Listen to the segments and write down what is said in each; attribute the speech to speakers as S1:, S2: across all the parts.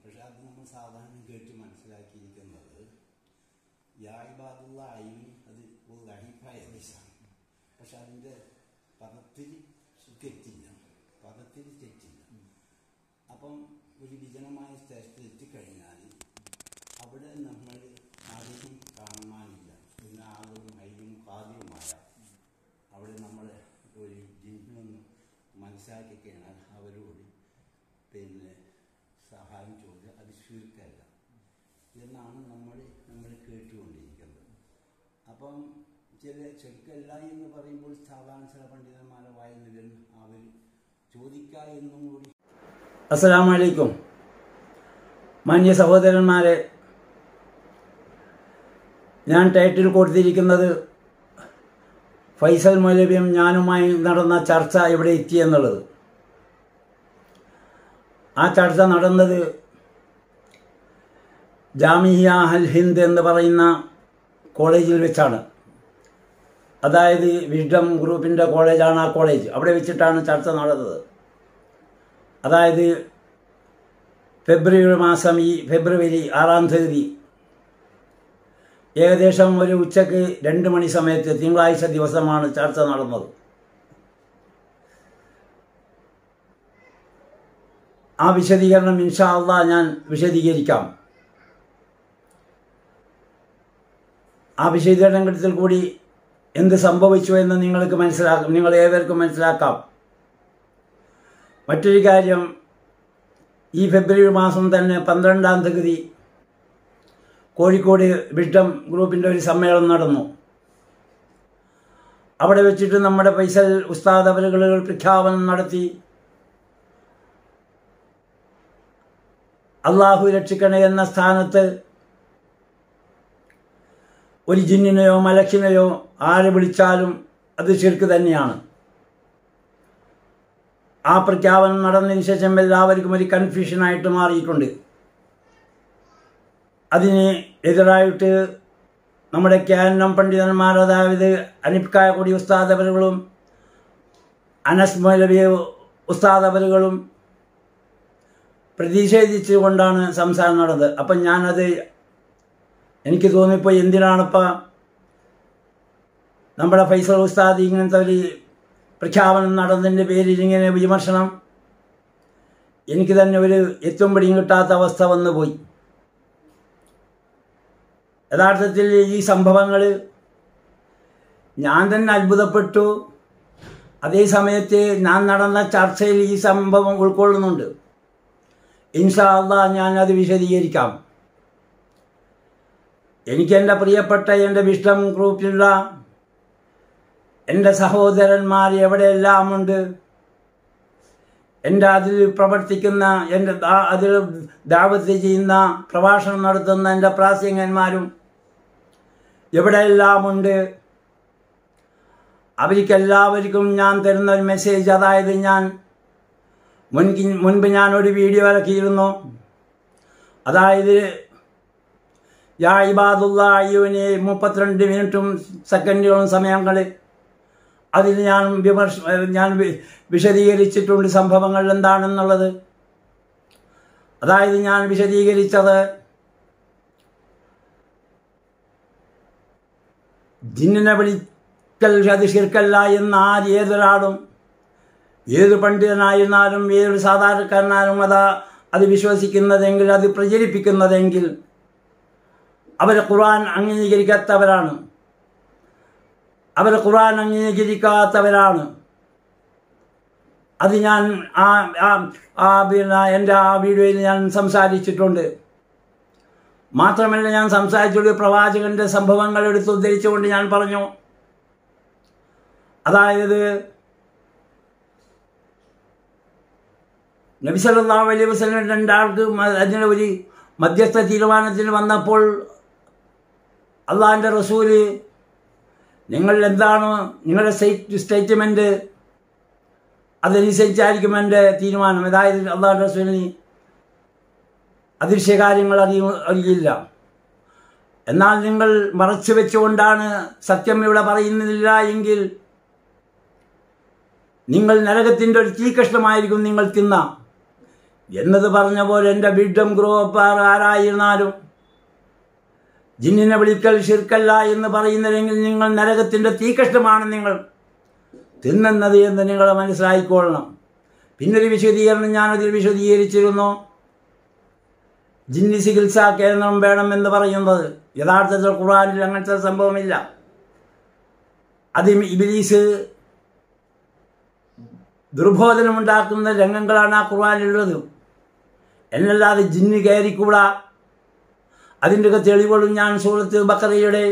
S1: പക്ഷെ അത് നമ്മൾ സാധാരണ കേട്ട് മനസ്സിലാക്കിയിരിക്കുന്നത് യായിബാദുള്ള അയിന് അത് ഒരു ലഹീഫായ ഹദീസാണ് പക്ഷെ അതിൻ്റെ പദത്തിൽ തെറ്റില്ല പദത്തിൽ തെറ്റില്ല അപ്പം ഒരു വിജനമായ സ്ഥലത്ത് എത്തിക്കഴിഞ്ഞാൽ അവിടെ നമ്മൾ ആരെയും കാണാനില്ല പിന്നെ ആളും അയിലും കാതിയുമായ അവിടെ നമ്മൾ ഒരു ജിന്നൊന്ന് മനസ്സിലാക്കി കഴിഞ്ഞാൽ അവരോട് പിന്നെ സഹായം ചോദിക്കുക അത് ചുരുക്കല്ല എന്നാണ് നമ്മൾ നമ്മൾ കേട്ടുകൊണ്ടിരിക്കുന്നത് അപ്പം ചില ചുരുക്കല്ല എന്ന് പറയുമ്പോൾ സാധാരണ ചില പണ്ഡിതന്മാരെ വായനയിൽ അവർ ചോദിക്കുക എന്നും കൂടി
S2: അസ്സലാമു അലൈക്കും മാന്യ സഹോദരന്മാരെ ഞാൻ ടൈറ്റിൽ കൊടുത്തിരിക്കുന്നത് ഫൈസൽ മൗലവിയും ഞാനുമായി നടന്ന ചർച്ച ഇവിടെ എത്തിയെന്നുള്ളത് ആ ചർച്ച നടന്നത് ജാമിയ അൽ ഹിന്ദ് എന്ന് പറയുന്ന കോളേജിൽ വെച്ചാണ് അതായത് വിഷ്ഡം ഗ്രൂപ്പിൻ്റെ കോളേജാണ് ആ കോളേജ് അവിടെ വെച്ചിട്ടാണ് ചർച്ച നടന്നത് അതായത് ഫെബ്രുവരി മാസം ഈ ഫെബ്രുവരി ആറാം തീയതി ഏകദേശം ഒരു ഉച്ചയ്ക്ക് രണ്ട് മണി സമയത്ത് തിങ്കളാഴ്ച ദിവസമാണ് ചർച്ച നടന്നത് ആ വിശദീകരണം ഇൻഷാ അള്ളാ ഞാൻ വിശദീകരിക്കാം ആ വിശദീകരണത്തിൽ കൂടി എന്ത് സംഭവിച്ചു എന്ന് നിങ്ങൾക്ക് മനസ്സിലാക്കാം നിങ്ങൾ ഏവർക്കും മനസ്സിലാക്കാം മറ്റൊരു കാര്യം ഈ ഫെബ്രുവരി മാസം തന്നെ പന്ത്രണ്ടാം തീയതി കോഴിക്കോട് വിട്ടം ഗ്രൂപ്പിൻ്റെ ഒരു സമ്മേളനം നടന്നു അവിടെ വെച്ചിട്ട് നമ്മുടെ ഫൈസൽ ഉസ്താദ് അവരുകൾ പ്രഖ്യാപനം നടത്തി അള്ളാഹു രക്ഷിക്കണേ എന്ന സ്ഥാനത്ത് ഒരു ജിന്നിനെയോ മലക്കിനെയോ ആരെ വിളിച്ചാലും അത് ശിർക്ക് തന്നെയാണ് ആ പ്രഖ്യാപനം നടന്നതിന് ശേഷം എല്ലാവർക്കും ഒരു കൺഫ്യൂഷനായിട്ട് മാറിയിട്ടുണ്ട് അതിന് എതിരായിട്ട് നമ്മുടെ ക്യാനം പണ്ഡിതന്മാർ അതായത് അനിപ്കായ കൊടി ഉസ്താദ് അവരുകളും അനസ് മൗലവി ഉസ്താദ് അവരുകളും പ്രതിഷേധിച്ചുകൊണ്ടാണ് സംസാരം നടന്നത് അപ്പം ഞാനത് എനിക്ക് തോന്നിപ്പോൾ എന്തിനാണിപ്പോൾ നമ്മുടെ ഫൈസൽ ഉസ്താദ് ഇങ്ങനത്തെ ഒരു പ്രഖ്യാപനം നടന്നതിൻ്റെ പേരിൽ ഇങ്ങനെ വിമർശനം എനിക്ക് തന്നെ ഒരു എത്തും പിടിയും കിട്ടാത്ത അവസ്ഥ വന്നു പോയി യഥാർത്ഥത്തിൽ ഈ സംഭവങ്ങൾ ഞാൻ തന്നെ അത്ഭുതപ്പെട്ടു അതേ സമയത്ത് ഞാൻ നടന്ന ചർച്ചയിൽ ഈ സംഭവം ഉൾക്കൊള്ളുന്നുണ്ട് ഇൻഷാ അള്ളാ ഞാൻ അത് വിശദീകരിക്കാം എനിക്ക് എൻ്റെ പ്രിയപ്പെട്ട എൻ്റെ വിഷ്ടം ഗ്രൂപ്പിലുള്ള എൻ്റെ സഹോദരന്മാർ എവിടെയെല്ലാം ഉണ്ട് എൻ്റെ അതിൽ പ്രവർത്തിക്കുന്ന എൻ്റെ ദാ- അതിൽ ദാവത്ത് ചെയ്യുന്ന പ്രഭാഷണം നടത്തുന്ന എൻ്റെ പ്രാസംഗന്മാരും എവിടെയെല്ലാം ഉണ്ട് അവർക്കെല്ലാവർക്കും ഞാൻ തരുന്ന ഒരു മെസ്സേജ് അതായത് ഞാൻ മുൻകി മുൻപ് ഞാൻ ഒരു വീഡിയോ ഇറക്കിയിരുന്നു അതായത് യാ ഇബാദുള്ള അയ്യുവിനെ മുപ്പത്തിരണ്ട് മിനിറ്റും സെക്കൻഡുകളും സമയങ്ങൾ അതിൽ ഞാൻ വിമർശ ഞാൻ വി- വിശദീകരിച്ചിട്ടുണ്ട് സംഭവങ്ങൾ എന്താണെന്നുള്ളത് അതായത് ഞാൻ വിശദീകരിച്ചത് ജിന്നിനെ വിളിക്കൽ അത് ശിർക്കല്ല എന്ന് ആര് ഏതൊരാളും ഏത് പണ്ഡിതനായിരുന്നാലും ഏതൊരു സാധാരണക്കാരനാലും അതാ അത് വിശ്വസിക്കുന്നതെങ്കിൽ അത് പ്രചരിപ്പിക്കുന്നതെങ്കിൽ അവർ ഖുർആൻ അംഗീകരിക്കാത്തവരാണ് അവർ ഖുർആൻ അംഗീകരിക്കാത്തവരാണ് അത് ഞാൻ ആ ആ- ആ പിന്നെ എൻ്റെ ആ വീഡിയോയിൽ ഞാൻ സംസാരിച്ചിട്ടുണ്ട് മാത്രമല്ല ഞാൻ സംസാരിച്ചുള്ള പ്രവാചകന്റെ സംഭവങ്ങൾ എടുത്ത് ഉദ്ധരിച്ചുകൊണ്ട് ഞാൻ പറഞ്ഞു അതായത് നബി സല്ലല്ലാഹു അലൈഹി വസല്ലം രണ്ടാൾക്ക് മ- അതിന് ഒരു മധ്യസ്ഥ തീരുമാനത്തിന് വന്നപ്പോൾ അള്ളാഹിൻ്റെ റസൂല് നിങ്ങൾ എന്താണ് നിങ്ങളുടെ സ്റ്റേറ്റ് സ്റ്റേറ്റ്മെൻറ്റ് അതനുസരിച്ചായിരിക്കും എൻ്റെ തീരുമാനം അതായത് അള്ളാഹു റസൂലിന് അദൃശ്യകാര്യങ്ങൾ അറിയ അറിയില്ല എന്നാൽ നിങ്ങൾ മറച്ചു വെച്ചുകൊണ്ടാണ് സത്യം ഇവിടെ പറയുന്നില്ല എങ്കിൽ നിങ്ങൾ നരകത്തിൻ്റെ ഒരു തീകഷ്ണമായിരിക്കും നിങ്ങൾ തിന്ന എന്നത് പറഞ്ഞ പോലെ എൻ്റെ ബിഡം ഗ്രൂപ്പാർ ആരായിരുന്നാലും ജിന്നിനെ വിളിക്കൽ ശിർക്കല്ല എന്ന് പറയുന്നില്ലെങ്കിൽ നിങ്ങൾ നരകത്തിൻ്റെ തീകഷ്ടമാണ് നിങ്ങൾ തിന്നുന്നത് എന്ന് നിങ്ങൾ മനസ്സിലായിക്കൊള്ളണം പിന്നൊരു വിശദീകരണം ഞാനതിൽ വിശദീകരിച്ചിരുന്നു ജിന്നി ചികിത്സാ കേന്ദ്രം വേണമെന്ന് പറയുന്നത് യഥാർത്ഥത്തിൽ ഖുറാനിൽ അങ്ങനത്തെ സംഭവമില്ല അത് ഇബിലീസ് ദുർബോധനമുണ്ടാക്കുന്ന രംഗങ്ങളാണ് ആ ഖുർആാനിലുള്ളത് എന്നല്ലാതെ ജിന്ന് കയറിക്കൂടാ അതിൻ്റെ ഒക്കെ തെളിവുകളും ഞാൻ സൂറത്ത് ബക്കറയുടെ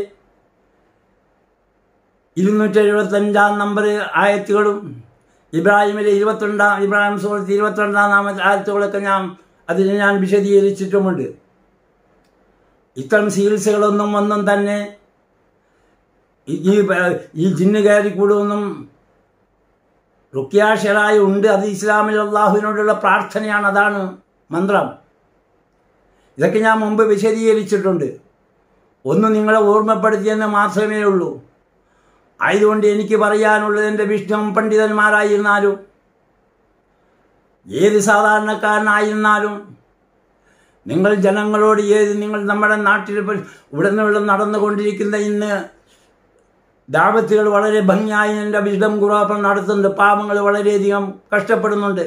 S2: ഇരുന്നൂറ്റി എഴുപത്തഞ്ചാം നമ്പർ ആയത്തുകളും ഇബ്രാഹിമിലെ ഇരുപത്തിരണ്ടാം ഇബ്രാഹിം സൂറത്ത് ഇരുപത്തിരണ്ടാം നാമ ആയത്തുകളൊക്കെ ഞാൻ അതിന് ഞാൻ വിശദീകരിച്ചിട്ടുമുണ്ട് ഇത്തരം ചികിത്സകളൊന്നും ഒന്നും തന്നെ ഈ- ഈ ഈ ജിന്ന് കയറിക്കൂടുമെന്നും റുക്യാഷറായി ഉണ്ട് അത് ഇസ്ലാമിൽ അള്ളാഹുവിനോടുള്ള പ്രാർത്ഥനയാണ് അതാണ് മന്ത്രം ഇതൊക്കെ ഞാൻ മുമ്പ് വിശദീകരിച്ചിട്ടുണ്ട് ഒന്ന് നിങ്ങളെ ഓർമ്മപ്പെടുത്തിയെന്ന് മാത്രമേ ഉള്ളൂ ആയതുകൊണ്ട് എനിക്ക് പറയാനുള്ളത് എൻ്റെ വിഷ്ണു പണ്ഡിതന്മാരായിരുന്നാലും ഏത് സാധാരണക്കാരനായിരുന്നാലും നിങ്ങൾ ജനങ്ങളോട് ഏത് നിങ്ങൾ നമ്മുടെ നാട്ടിൽ ഇപ്പം ഇവിടെ നിന്നുള്ള നടന്നുകൊണ്ടിരിക്കുന്ന ഇന്ന് ദാവത്തുകൾ വളരെ ഭംഗിയായി എൻ്റെ വിഷ്ണം ഖുറാപ്പം നടത്തുന്നുണ്ട് പാവങ്ങൾ വളരെയധികം കഷ്ടപ്പെടുന്നുണ്ട്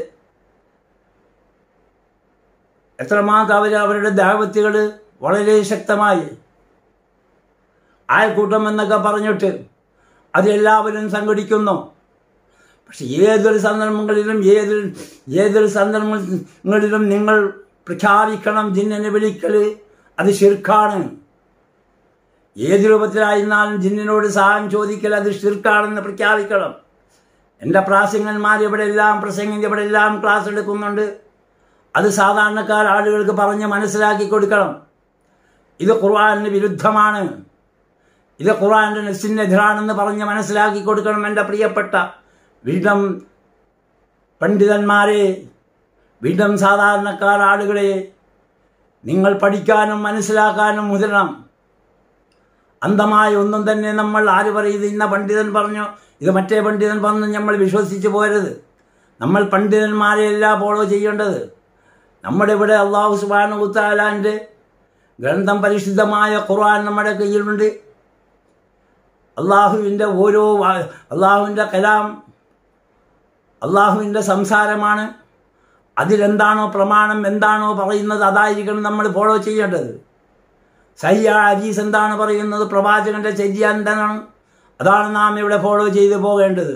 S2: എത്രമാത്രം അവർ അവരുടെ ദാവത്തുകൾ വളരെ ശക്തമായി അയൽക്കൂട്ടം എന്നൊക്കെ പറഞ്ഞിട്ട് അതെല്ലാവരും സംഘടിക്കുന്നു പക്ഷെ ഏതൊരു സന്ദർഭങ്ങളിലും ഏതൊരു ഏതൊരു സന്ദർഭങ്ങളിലും നിങ്ങൾ പ്രഖ്യാപിക്കണം ജിന്നിനെ വിളിക്കൽ അത് ശിർക്കാണ് ഏത് രൂപത്തിലായിരുന്നാലും ജിന്നിനോട് സഹായം ചോദിക്കൽ അത് ഷിർക്കാണെന്ന് പ്രഖ്യാപിക്കണം എൻ്റെ പ്രാസംഗന്മാർ ഇവിടെ എല്ലാം പ്രസംഗം ഇവിടെ എല്ലാം ക്ലാസ് എടുക്കുന്നുണ്ട് അത് സാധാരണക്കാർ ആളുകൾക്ക് പറഞ്ഞ് മനസ്സിലാക്കി കൊടുക്കണം ഇത് ഖുർആാനിന് വിരുദ്ധമാണ് ഇത് ഖുർആാൻ്റെ നെസ്സിനെതിരാണെന്ന് പറഞ്ഞ് മനസ്സിലാക്കി കൊടുക്കണം എൻ്റെ പ്രിയപ്പെട്ട വീണ്ടും പണ്ഡിതന്മാരെ വീണ്ടും സാധാരണക്കാർ ആളുകളെ നിങ്ങൾ പഠിക്കാനും മനസ്സിലാക്കാനും മുതിരണം അന്ധമായ ഒന്നും തന്നെ നമ്മൾ ആര് പറയുന്നത് ഇന്ന പണ്ഡിതൻ പറഞ്ഞു ഇത് മറ്റേ പണ്ഡിതൻ പറഞ്ഞു നമ്മൾ വിശ്വസിച്ച് പോരുത് നമ്മൾ പണ്ഡിതന്മാരെയല്ല ഫോളോ ചെയ്യേണ്ടത് നമ്മുടെ ഇവിടെ അള്ളാഹു സുബാനു ഉത്താലാൻ്റെ ഗ്രന്ഥം പരിശുദ്ധമായ ഖുർആൻ നമ്മുടെ കയ്യിലുണ്ട് അള്ളാഹുവിൻ്റെ ഓരോ വാ- അള്ളാഹുവിൻ്റെ കലാം അള്ളാഹുവിൻ്റെ സംസാരമാണ് അതിലെന്താണോ പ്രമാണം എന്താണോ പറയുന്നത് അതായിരിക്കണം നമ്മൾ ഫോളോ ചെയ്യേണ്ടത് സയ്യ അജീസ് എന്താണ് പറയുന്നത് പ്രവാചകന്റെ ചര്യ എന്താണ് അതാണ് നാം ഇവിടെ ഫോളോ ചെയ്തു പോകേണ്ടത്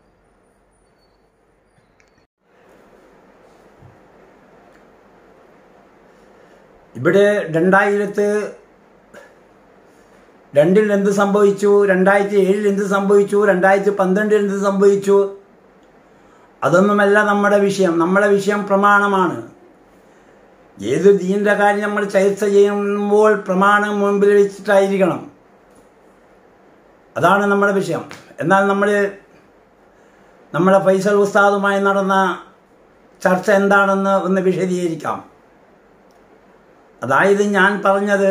S2: ഇവിടെ രണ്ടായിരത്ത് രണ്ടിൽ എന്ത് സംഭവിച്ചു രണ്ടായിരത്തി ഏഴിൽ എന്ത് സംഭവിച്ചു രണ്ടായിരത്തി പന്ത്രണ്ടിൽ എന്ത് സംഭവിച്ചു അതൊന്നുമല്ല നമ്മുടെ വിഷയം നമ്മുടെ വിഷയം പ്രമാണമാണ് ഏത് ദീൻ്റെ കാര്യം നമ്മൾ ചർച്ച ചെയ്യുമ്പോൾ പ്രമാണം മുമ്പിൽ വെച്ചിട്ടായിരിക്കണം അതാണ് നമ്മുടെ വിഷയം എന്നാൽ നമ്മൾ നമ്മുടെ ഫൈസൽ ഉസ്താദുമായി നടന്ന ചർച്ച എന്താണെന്ന് ഒന്ന് വിശദീകരിക്കാം അതായത് ഞാൻ പറഞ്ഞത്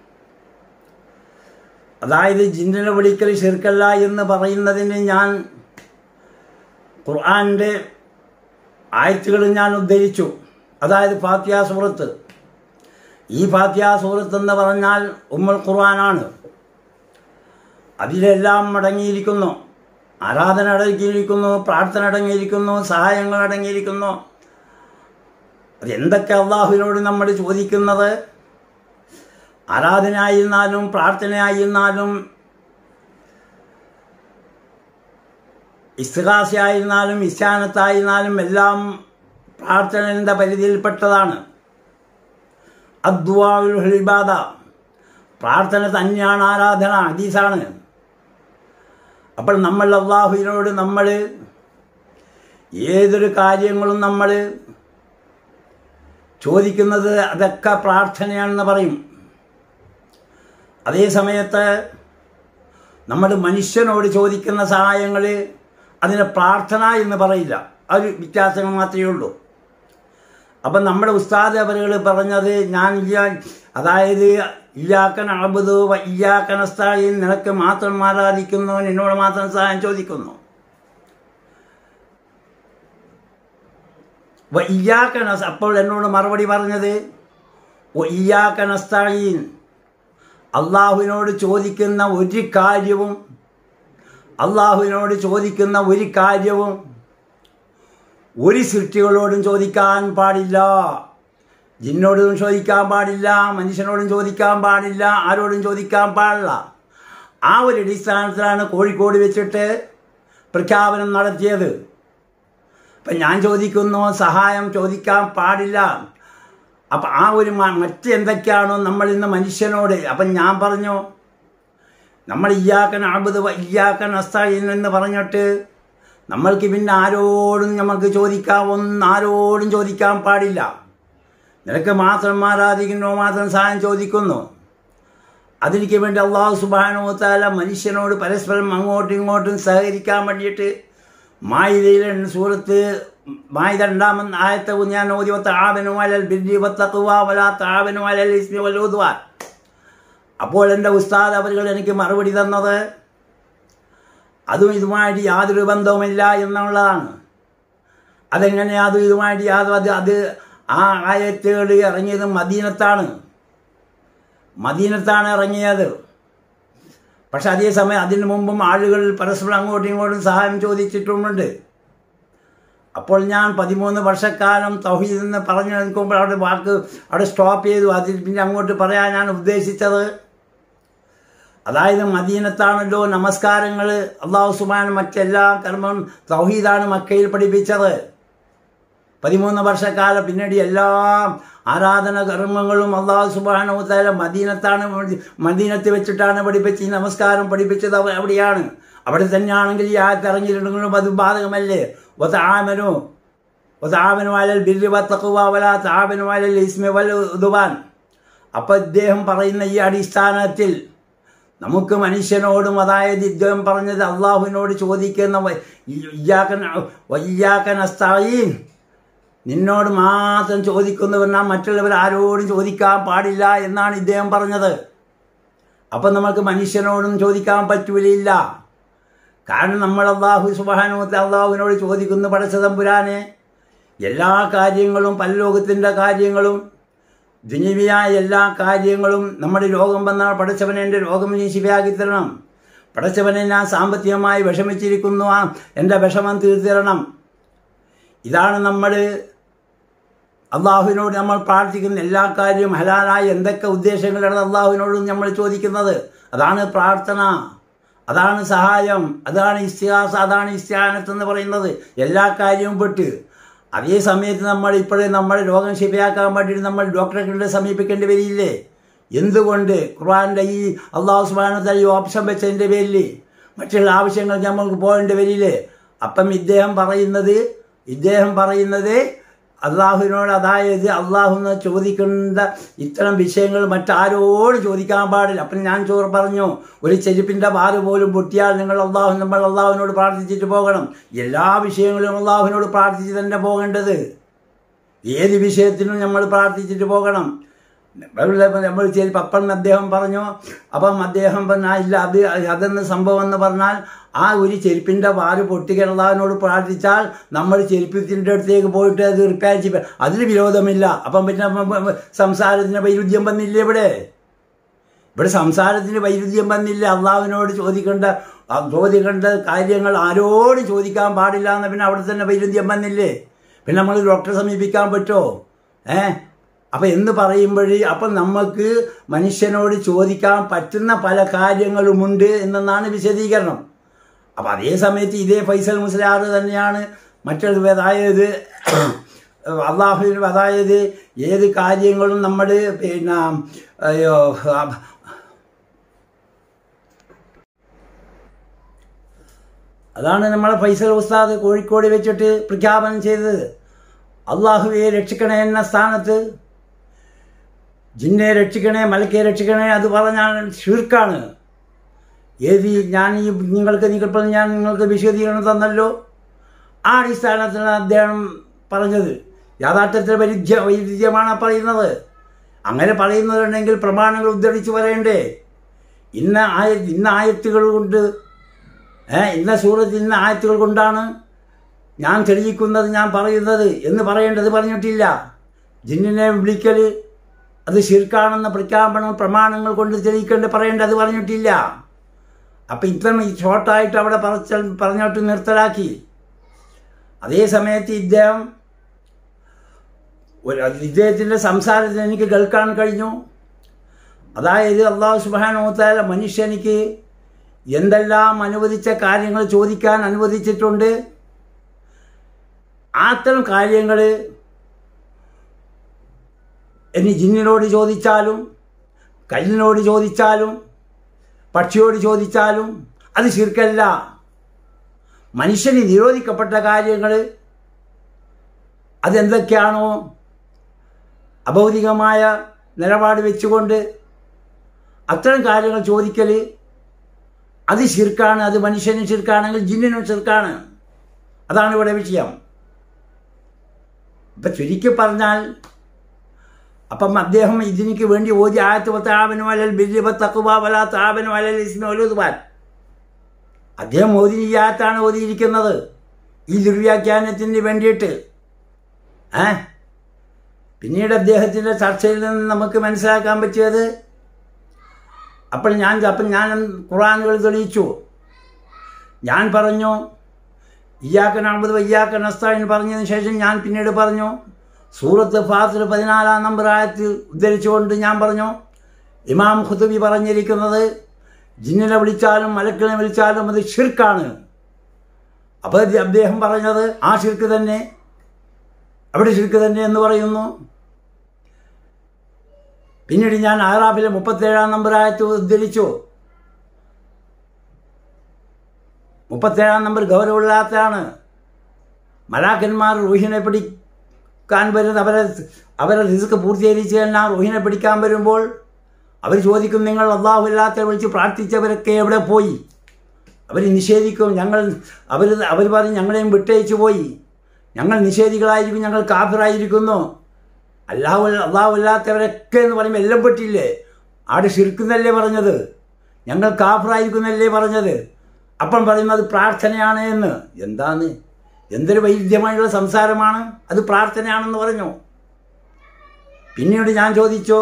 S2: അതായത് ജിന്നിനെ വിളിക്കൽ ശിർക്കല്ല എന്ന് പറയുന്നതിന് ഞാൻ ഖുർആാൻ്റെ ആയത്തുകൾ ഞാൻ ഉദ്ധരിച്ചു അതായത് ഫാത്തിയ സൂറത്ത് ഈ ഫാത്തിയ സൂറത്ത് എന്ന് പറഞ്ഞാൽ ഉമ്മൽ ഖുർആനാണ് അതിലെല്ലാം അടങ്ങിയിരിക്കുന്നു ആരാധന അടങ്ങിയിരിക്കുന്നു പ്രാർത്ഥന അടങ്ങിയിരിക്കുന്നു സഹായങ്ങൾ അടങ്ങിയിരിക്കുന്നു അത് എന്തൊക്കെ അള്ളാഹുവിനോട് നമ്മൾ ചോദിക്കുന്നത് ആരാധനയായിരുന്നാലും പ്രാർത്ഥനയായിരുന്നാലും ഇസ്തിഹാസയായിരുന്നാലും ഇസ്ലാനത്തായിരുന്നാലും എല്ലാം പ്രാർത്ഥനയുടെ പരിധിയിൽപ്പെട്ടതാണ് അദ്വാഉൽ ഹിബാദ പ്രാർത്ഥന തന്നെയാണ് ആരാധന ഹദീസാണ് അപ്പോൾ നമ്മൾ അള്ളാഹുവിനോട് നമ്മൾ ഏതൊരു കാര്യങ്ങളും നമ്മൾ ചോദിക്കുന്നത് അതൊക്കെ പ്രാർത്ഥനയാണെന്ന് പറയും അതേ സമയത്ത് നമ്മൾ മനുഷ്യനോട് ചോദിക്കുന്ന സഹായങ്ങൾ അതിന് പ്രാർത്ഥന എന്ന് പറയില്ല ആ ഒരു വ്യത്യാസം മാത്രമേ ഉള്ളൂ അപ്പം നമ്മുടെ ഉസ്താദ് അവരുകൾ പറഞ്ഞത് ഞാൻ ഇയ്യാ അതായത് ഇയ്യാക്കൻ അബുദു ഇയ്യാക്കനസ്തായി നിനക്ക് മാത്രം ആരാധിക്കുന്നു നിന്നോട് മാത്രം സഹായം ചോദിക്കുന്നു വ ഇയ്യാക്ക നസ് അപ്പോൾ എന്നോട് മറുപടി പറഞ്ഞത് വ ഇയ്യാക്ക നസ്തായീൻ അള്ളാഹുവിനോട് ചോദിക്കുന്ന ഒരു കാര്യവും അള്ളാഹുവിനോട് ചോദിക്കുന്ന ഒരു കാര്യവും ഒരു സൃഷ്ടികളോടും ചോദിക്കാൻ പാടില്ല ജിന്നോടും ചോദിക്കാൻ പാടില്ല മനുഷ്യനോടും ചോദിക്കാൻ പാടില്ല ആരോടും ചോദിക്കാൻ പാടില്ല ആ ഒരു അടിസ്ഥാനത്തിലാണ് കോഴിക്കോട് വെച്ചിട്ട് പ്രഖ്യാപനം നടത്തിയത് അപ്പം ഞാൻ ചോദിക്കുന്നു സഹായം ചോദിക്കാൻ പാടില്ല അപ്പം ആ ഒരു മ- മറ്റെന്തൊക്കെയാണോ നമ്മൾ ഇന്ന് മനുഷ്യനോട് അപ്പം ഞാൻ പറഞ്ഞു നമ്മൾ ഇയ്യാക്കൻ അബുദ് ഇയ്യാക്കൻ അസ്തീൻ എന്ന് പറഞ്ഞിട്ട് നമ്മൾക്ക് പിന്നെ ആരോടും നമുക്ക് ചോദിക്കാൻ ഒന്നും ആരോടും ചോദിക്കാൻ പാടില്ല നിനക്ക് മാത്രം ആരാധിക്കുന്നു മാത്രം സഹായം ചോദിക്കുന്നു അതിലേക്ക് വേണ്ടി അള്ളാഹു സുബാനുത്താല മനുഷ്യനോട് പരസ്പരം അങ്ങോട്ടും ഇങ്ങോട്ടും സഹകരിക്കാൻ വേണ്ടിയിട്ട് മായിതയിലെ സൂറത്ത് മായിത രണ്ടാമൻ ആയത്തെ ഞാൻ ഓതി താപനും അലൽ ബിരി വത്തക്കുവ വല താപനും അലൽ ഇസ്മി വലൂതുവാൻ അപ്പോൾ എൻ്റെ ഉസ്താദ് അവരുകൾ എനിക്ക് മറുപടി തന്നത് അതും ഇതുമായിട്ട് യാതൊരു ബന്ധവുമില്ല എന്നുള്ളതാണ് അതെങ്ങനെ അതും ഇതുമായിട്ട് യാതൊരു അത് അത് ആ ആയത്തുകൾ ഇറങ്ങിയത് മദീനത്താണ് മദീനത്താണ് ഇറങ്ങിയത് പക്ഷെ അതേസമയം അതിനു മുമ്പും ആളുകൾ പരസ്പരം അങ്ങോട്ടും ഇങ്ങോട്ടും സഹായം ചോദിച്ചിട്ടുമുണ്ട് അപ്പോൾ ഞാൻ പതിമൂന്ന് വർഷക്കാലം തൗഹീദ് എന്ന് പറഞ്ഞു നിൽക്കുമ്പോൾ അവിടെ വാക്ക് അവിടെ സ്റ്റോപ്പ് ചെയ്തു അതിൽ പിന്നെ അങ്ങോട്ട് പറയാൻ ഞാൻ ഉദ്ദേശിച്ചത് അതായത് മദീനത്താണല്ലോ നമസ്കാരങ്ങൾ അള്ളാഹു സുബാൻ മറ്റെല്ലാ കർമ്മം തൗഹീദാണ് മക്കയിൽ പഠിപ്പിച്ചത് പതിമൂന്ന് വർഷക്കാലം പിന്നീട് എല്ലാ ആരാധന കർമ്മങ്ങളും അള്ളാഹു സുബാനു താല മദീനത്താണ് മദീനത്ത് വെച്ചിട്ടാണ് പഠിപ്പിച്ച് ഈ നമസ്കാരം പഠിപ്പിച്ചത് അവ- അവിടെയാണ് അവിടെ തന്നെയാണെങ്കിൽ ഈ ആയത്ത് ഇറങ്ങിയിട്ടുണ്ടെങ്കിലും അത് ബാധകമല്ലേ ഒതാമനു ഒതാമനു അലൽ ബില്ലി വത്തക്കുവ വല താമനു അലൽ ഇസ്മി വൽ ഉദുവാൻ അപ്പം ഇദ്ദേഹം പറയുന്ന ഈ അടിസ്ഥാനത്തിൽ നമുക്ക് മനുഷ്യനോടും അതായത് ഇദ്ദേഹം പറഞ്ഞത് അള്ളാഹുവിനോട് ചോദിക്കുന്ന വ- ഇയ്യാക്കൻ വയ്യാക്കൻ അസ്തായീൻ നിന്നോട് മാത്രം ചോദിക്കുന്നവർ മറ്റുള്ളവർ ആരോടും ചോദിക്കാൻ പാടില്ല എന്നാണ് ഇദ്ദേഹം പറഞ്ഞത് അപ്പം നമുക്ക് മനുഷ്യനോടും ചോദിക്കാൻ പറ്റൂലില്ല കാരണം നമ്മൾ അള്ളാഹു സുബാനുമത്തെ അള്ളാഹുവിനോട് ചോദിക്കുന്നു പടച്ചതമ്പുരാനെ എല്ലാ കാര്യങ്ങളും പരലോകത്തിൻ്റെ കാര്യങ്ങളും ദുനിവിയായ എല്ലാ കാര്യങ്ങളും നമ്മുടെ രോഗം വന്നാൽ പടച്ചവനെ എൻ്റെ രോഗം നീ ശിവയാക്കി തരണം പടച്ചവനെ ഞാൻ സാമ്പത്തികമായി വിഷമിച്ചിരിക്കുന്നു ആ എൻ്റെ വിഷമം തീർത്തു തരണം ഇതാണ് നമ്മൾ അള്ളാഹുവിനോട് നമ്മൾ പ്രാർത്ഥിക്കുന്ന എല്ലാ കാര്യവും ഹലാലായ എന്തൊക്കെ ഉദ്ദേശങ്ങളാണ് അള്ളാഹുവിനോടും നമ്മൾ ചോദിക്കുന്നത് അതാണ് പ്രാർത്ഥന അതാണ് സഹായം അതാണ് ഇസ്തിഹാസ അതാണ് ഇസ്തിഹാനത്ത് എന്ന് പറയുന്നത് എല്ലാ കാര്യവും പെട്ട് അതേ സമയത്ത് നമ്മൾ ഇപ്പോഴേ നമ്മുടെ രോഗം ശരിയാക്കാൻ വേണ്ടിയിട്ട് നമ്മൾ ഡോക്ടറെ കണ്ട് സമീപിക്കേണ്ടി വരില്ലേ എന്തുകൊണ്ട് ഖുർആാൻ്റെ ഈ അള്ളാഹു സുബാനത്തെ ഈ ഓപ്ഷൻ വെച്ചതിൻ്റെ പേരിൽ മറ്റുള്ള ആവശ്യങ്ങൾ നമ്മൾക്ക് പോകേണ്ടി വരില്ലേ അപ്പം ഇദ്ദേഹം പറയുന്നത് ഇദ്ദേഹം പറയുന്നത് അള്ളാഹുവിനോട് അതായത് അള്ളാഹുന്ന് ചോദിക്കേണ്ട ഇത്തരം വിഷയങ്ങൾ മറ്റാരോട് ചോദിക്കാൻ പാടില്ല അപ്പം ഞാൻ ചോറ് പറഞ്ഞു ഒരു ചെരുപ്പിൻ്റെ വാറ് പോലും പൊട്ടിയാൽ നിങ്ങൾ അള്ളാഹു നമ്മൾ അള്ളാഹുവിനോട് പ്രാർത്ഥിച്ചിട്ട് പോകണം എല്ലാ വിഷയങ്ങളും അള്ളാഹുവിനോട് പ്രാർത്ഥിച്ച് തന്നെ പോകേണ്ടത് ഏത് വിഷയത്തിനും നമ്മൾ പ്രാർത്ഥിച്ചിട്ട് പോകണം നമ്മൾ ചിലപ്പോൾ അപ്പം അദ്ദേഹം പറഞ്ഞു അപ്പം അദ്ദേഹം പറഞ്ഞാൽ ഇല്ല അത് അതെന്ന് സംഭവം എന്ന് പറഞ്ഞാൽ ആ ഒരു ചെരുപ്പിൻ്റെ വാര് പൊട്ടിക്കിടതാവിനോട് പ്രാർത്ഥിച്ചാൽ നമ്മൾ ചെരുപ്പത്തിൻ്റെ അടുത്തേക്ക് പോയിട്ട് അത് റിപ്പയർ ചെയ്യും അതിന് വിരോധമില്ല അപ്പം പിന്നെ സംസാരത്തിന് വൈരുദ്ധ്യം വന്നില്ല ഇവിടെ ഇവിടെ സംസാരത്തിന് വൈരുദ്ധ്യം വന്നില്ല അള്ളാഹുവിനോട് ചോദിക്കേണ്ട ആ ചോദിക്കേണ്ട കാര്യങ്ങൾ ആരോടും ചോദിക്കാൻ പാടില്ല എന്ന് പിന്നെ അവിടെ തന്നെ വൈരുദ്ധ്യം വന്നില്ലേ പിന്നെ നമ്മൾ ഡോക്ടറെ സമീപിക്കാൻ പറ്റുമോ ഏ അപ്പം എന്ന് പറയുമ്പോഴേ അപ്പം നമുക്ക് മനുഷ്യനോട് ചോദിക്കാൻ പറ്റുന്ന പല കാര്യങ്ങളുമുണ്ട് എന്നാണ് വിശദീകരണം അപ്പം അതേ സമയത്ത് ഇതേ ഫൈസൽ മുസ്ലാർ തന്നെയാണ് മറ്റൊരു അതായത് അള്ളാഹുവിന് അതായത് ഏത് കാര്യങ്ങളും നമ്മൾ പിന്നെ അയ്യോ അതാണ് നമ്മളെ ഫൈസൽ ഉസ്താദ് കോഴിക്കോട് വെച്ചിട്ട് പ്രഖ്യാപനം ചെയ്തത് അള്ളാഹുവെ രക്ഷിക്കണേ എന്ന സ്ഥാനത്ത് ജിന്നെ രക്ഷിക്കണേ മലക്കെ രക്ഷിക്കണേ അത് പറഞ്ഞാൽ ഷിർക്കാണ് ഏത് ഞാൻ ഈ നിങ്ങൾക്ക് നിങ്ങൾ ഞാൻ നിങ്ങൾക്ക് വിശദീകരണം തന്നല്ലോ ആ അടിസ്ഥാനത്തിലാണ് അദ്ദേഹം പറഞ്ഞത് യാഥാർത്ഥ്യത്തിൽ വൈരുദ്ധ്യ വൈരുദ്ധ്യമാണ് പറയുന്നത് അങ്ങനെ പറയുന്നതുണ്ടെങ്കിൽ പ്രമാണങ്ങൾ ഉദ്ധരിച്ച് പറയണ്ടേ ഇന്ന ആയ ഇന്ന ആയത്തുകൾ കൊണ്ട് ഏ ഇന്ന സൂറത്ത് ഇന്ന ആയത്തുകൾ കൊണ്ടാണ് ഞാൻ തെളിയിക്കുന്നത് ഞാൻ പറയുന്നത് എന്ന് പറയേണ്ടത് പറഞ്ഞിട്ടില്ല ജിന്നിനെ വിളിക്കൽ അത് ശിർക്കാണെന്ന പ്രഖ്യാപനം പ്രമാണങ്ങൾ കൊണ്ട് തെളിയിക്കേണ്ട പറയേണ്ടത് പറഞ്ഞിട്ടില്ല അപ്പം ഇത്രയും ഈ ഷോർട്ടായിട്ട് അവിടെ പറച്ച പറഞ്ഞോട്ട് നിർത്തലാക്കി അതേ സമയത്ത് ഇദ്ദേഹം ഒരു ഇദ്ദേഹത്തിൻ്റെ സംസാരത്തിൽ എനിക്ക് കേൾക്കാൻ കഴിഞ്ഞു അതായത് അള്ളാഹു സുബാനോത്താല മനുഷ്യനിക്ക് എന്തെല്ലാം അനുവദിച്ച കാര്യങ്ങൾ ചോദിക്കാൻ അനുവദിച്ചിട്ടുണ്ട് അത്തരം കാര്യങ്ങൾ ഇനി ജിന്നിനോട് ചോദിച്ചാലും കല്ലിനോട് ചോദിച്ചാലും പക്ഷിയോട് ചോദിച്ചാലും അത് ശിർക്കല്ല മനുഷ്യന് നിരോധിക്കപ്പെട്ട കാര്യങ്ങൾ അതെന്തൊക്കെയാണോ അഭൗതികമായ നിലപാട് വെച്ചുകൊണ്ട് അത്തരം കാര്യങ്ങൾ ചോദിക്കൽ അത് ശിർക്കാണ് അത് മനുഷ്യനും ശിർക്കാണെങ്കിൽ ജിന്നിനും ശിർക്കാണ് അതാണ് ഇവിടെ വിഷയം ഇപ്പം ചുരുക്കി പറഞ്ഞാൽ അപ്പം അദ്ദേഹം ഇതിനിക്ക് വേണ്ടി ഓതി ആയത്ത് താപനും അലൽ ബില്ലിബ തക്കുബാബല താപനും അലൽ ഇസ്മോലുദ്വാൻ അദ്ദേഹം ഓതി ഈ ആയത്താണ് ഓതിയിരിക്കുന്നത് ഈ ദുർവ്യാഖ്യാനത്തിന് വേണ്ടിയിട്ട് ഏ പിന്നീട് അദ്ദേഹത്തിൻ്റെ ചർച്ചയിൽ നിന്ന് നമുക്ക് മനസ്സിലാക്കാൻ പറ്റിയത് അപ്പോൾ ഞാൻ അപ്പം ഞാൻ ഖുറാനുകൾ തെളിയിച്ചു ഞാൻ പറഞ്ഞു ഇയ്യാക്കൻ അമ്പത് വയ്യാക്കൻ അസ്താൻ പറഞ്ഞതിന് ശേഷം ഞാൻ പിന്നീട് പറഞ്ഞു സൂറത്ത് ഫാത്തിൽ പതിനാലാം നമ്പർ ആയത്ത് ഉദ്ധരിച്ചുകൊണ്ട് ഞാൻ പറഞ്ഞു ഇമാം ഖുതുബി പറഞ്ഞിരിക്കുന്നത് ജിന്നിനെ വിളിച്ചാലും മലക്കിനെ വിളിച്ചാലും അത് ഷിർക്കാണ് അപ്പോൾ അദ്ദേഹം പറഞ്ഞത് ആ ഷിർക്ക് തന്നെ അവിടെ ഷിർക്ക് തന്നെ എന്ന് പറയുന്നു പിന്നീട് ഞാൻ ആറാഫിലെ മുപ്പത്തേഴാം നമ്പർ ആയത്ത് ഉദ്ധരിച്ചു മുപ്പത്തേഴാം നമ്പർ ഗൗരവമില്ലാത്തതാണ് മലാക്കന്മാർ റൂഹിനെ പിടിക്കാൻ വരുന്ന അവരെ അവരെ റിസ്ക് പൂർത്തീകരിച്ച് കഴിഞ്ഞാൽ റൂഹിനെ പിടിക്കാൻ വരുമ്പോൾ അവർ ചോദിക്കും നിങ്ങൾ അള്ളാഹുല്ലാത്ത വിളിച്ച് പ്രാർത്ഥിച്ചവരൊക്കെ എവിടെ പോയി അവർ നിഷേധിക്കും ഞങ്ങൾ അവർ അവർ പറയും ഞങ്ങളെയും വിട്ടയച്ചു പോയി ഞങ്ങൾ നിഷേധികളായിരിക്കും ഞങ്ങൾ കാഫിറായിരിക്കുന്നു അല്ലാഹു അള്ളാഹുല്ലാത്തവരൊക്കെ എന്ന് പറയുമ്പോൾ എല്ലാം പെട്ടില്ലേ ആടെ ഷിർക്കുന്നല്ലേ പറഞ്ഞത് ഞങ്ങൾ കാഫിറായിരിക്കുന്നല്ലേ പറഞ്ഞത് അപ്പം പറയുന്നത് പ്രാർത്ഥനയാണ് എന്ന് എന്താണ് എന്തൊരു വൈദ്യമായുള്ള സംസാരമാണ് അത് പ്രാർത്ഥനയാണെന്ന് പറഞ്ഞു പിന്നീട് ഞാൻ ചോദിച്ചോ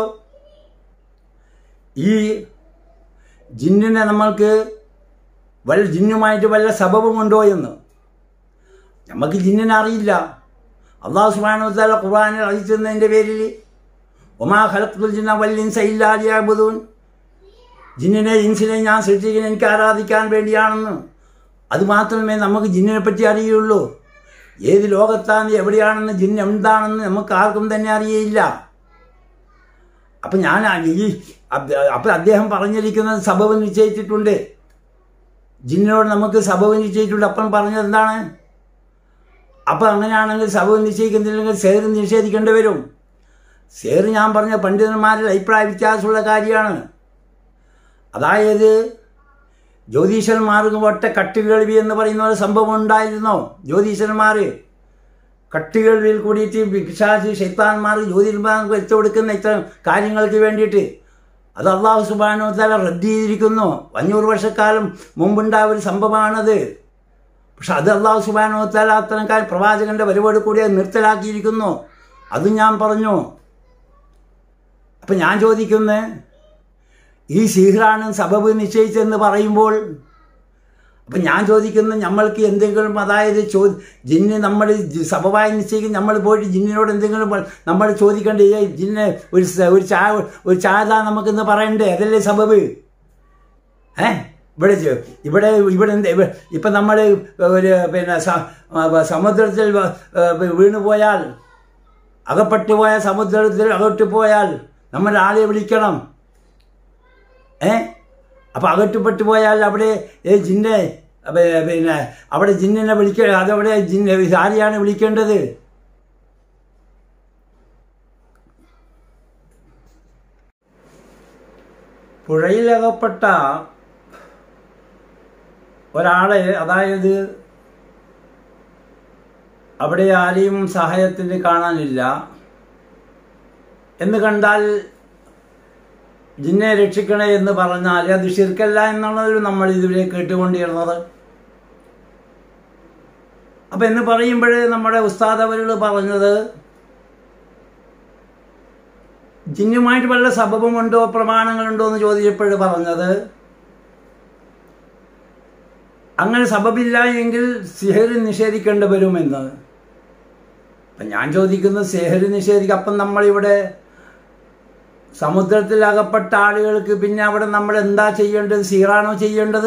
S2: ഈ ജിന്നിനെ നമ്മൾക്ക് വല്ല ജിന്നുമായിട്ട് വല്ല സബബുമുണ്ടോ എന്ന് നമുക്ക് ജിന്നിനെ അറിയില്ല അള്ളാഹു സുബാനുത്താല ഖുർആാനിൽ അറിയിച്ചതിൻ്റെ പേരിൽ ഒമാ ഖലഖുൽ ജിന്ന വല്ലിൻസ ഇല്ലാലിയാബുദൂൻ ജിന്നിനെ ഇൻസിനെ ഞാൻ സൃഷ്ടിക്കുന്ന എനിക്ക് ആരാധിക്കാൻ വേണ്ടിയാണെന്ന് അത് മാത്രമേ നമുക്ക് ജിന്നിനെ പറ്റി അറിയുള്ളൂ ഏത് ലോകത്താണ് എവിടെയാണെന്ന് ജിന്ന് എന്താണെന്ന് നമുക്ക് ആർക്കും തന്നെ അറിയയില്ല അപ്പം ഞാൻ ഈ അപ്പം അദ്ദേഹം പറഞ്ഞിരിക്കുന്നത് സബവ് നിശ്ചയിച്ചിട്ടുണ്ട് ജിന്നിനോട് നമുക്ക് സബവ് നിശ്ചയിച്ചിട്ടുണ്ട് അപ്പം പറഞ്ഞത് എന്താണ് അപ്പം അങ്ങനെയാണെങ്കിൽ സബവ് നിശ്ചയിക്കുന്നില്ലെങ്കിൽ സേർ നിഷേധിക്കേണ്ടി വരും സേർ ഞാൻ പറഞ്ഞ പണ്ഡിതന്മാരിൽ അഭിപ്രായ വ്യത്യാസമുള്ള കാര്യമാണ് അതായത് ജ്യോതിഷന്മാർക്ക് ഒറ്റ കട്ടുകേൾവി എന്ന് പറയുന്ന ഒരു സംഭവം ഉണ്ടായിരുന്നോ ജ്യോതിഷന്മാർ കട്ടുകേൾവിയിൽ കൂടിയിട്ട് പിശാചി ശൈത്താന്മാർ ജ്യോതിഷന്മാർക്ക് വെച്ചു കൊടുക്കുന്ന ഇത്തരം കാര്യങ്ങൾക്ക് വേണ്ടിയിട്ട് അത് അള്ളാഹു സുബാനോ തല റദ്ദ് ചെയ്തിരിക്കുന്നു അഞ്ഞൂറ് വർഷക്കാലം മുമ്പുണ്ടായ ഒരു സംഭവമാണത് പക്ഷെ അത് അള്ളാഹു സുബാനോ തല അത്തരം കാര്യം പ്രവാചകന്റെ വരവോട് കൂടി അത് നിർത്തലാക്കിയിരിക്കുന്നു അതും ഞാൻ പറഞ്ഞു അപ്പം ഞാൻ ചോദിക്കുന്നത് ഈ സീഹ്റാണ് സബബ് നിശ്ചയിച്ചെന്ന് പറയുമ്പോൾ അപ്പം ഞാൻ ചോദിക്കുന്നത് നമ്മൾക്ക് എന്തെങ്കിലും അതായത് ചോ ജിന്ന് നമ്മൾ സബബായി നിശ്ചയിക്കും നമ്മൾ പോയിട്ട് ജിന്നിനോട് എന്തെങ്കിലും നമ്മൾ ചോദിക്കേണ്ടേ ജിന്നെ ഒരു ഒരു ചായ ഒരു ചായ നമുക്കിന്ന് പറയണ്ടേ അതല്ലേ സബബ് ഏ ഇവിടെ ഇവിടെ ഇവിടെ എന്ത് ഇപ്പം നമ്മൾ ഒരു പിന്നെ സമുദ്രത്തിൽ വീണു പോയാൽ അകപ്പെട്ടു പോയ സമുദ്രത്തിൽ അകപ്പെട്ടു പോയാൽ നമ്മൾ ആളെ വിളിക്കണം ഏ അപ്പം അകറ്റപ്പെട്ടു പോയാൽ അവിടെ ഏ ജിന്നെ പിന്നെ അവിടെ ജിന്നിനെ വിളിക്ക അതവിടെ ജിന്നെ ആരെയാണ് വിളിക്കേണ്ടത് പുഴയിലകപ്പെട്ട ഒരാളെ അതായത് അവിടെ ആരെയും സഹായത്തിന് കാണാനില്ല എന്ന് കണ്ടാൽ ജിന്നെ രക്ഷിക്കണേ എന്ന് പറഞ്ഞാൽ അത് ശിർക്കല്ല എന്നുള്ളതിൽ നമ്മൾ ഇതുവരെ കേട്ടുകൊണ്ടിരുന്നത് അപ്പം എന്ന് പറയുമ്പോൾ നമ്മുടെ ഉസ്താദ് അവരുകൾ പറഞ്ഞത് ജിന്നുമായിട്ട് വല്ല സബബമുണ്ടോ പ്രമാണങ്ങളുണ്ടോ എന്ന് ചോദിച്ചപ്പോൾ പറഞ്ഞത് അങ്ങനെ സബബില്ല എങ്കിൽ സിഹരി നിഷേധിക്കേണ്ടി വരുമെന്ന് അപ്പം ഞാൻ ചോദിക്കുന്നത് സിഹരി നിഷേധിക്കുക അപ്പം നമ്മളിവിടെ സമുദ്രത്തിൽ അകപ്പെട്ട ആളുകൾക്ക് പിന്നെ അവിടെ നമ്മൾ എന്താ ചെയ്യേണ്ടത് സീറാണോ ചെയ്യേണ്ടത്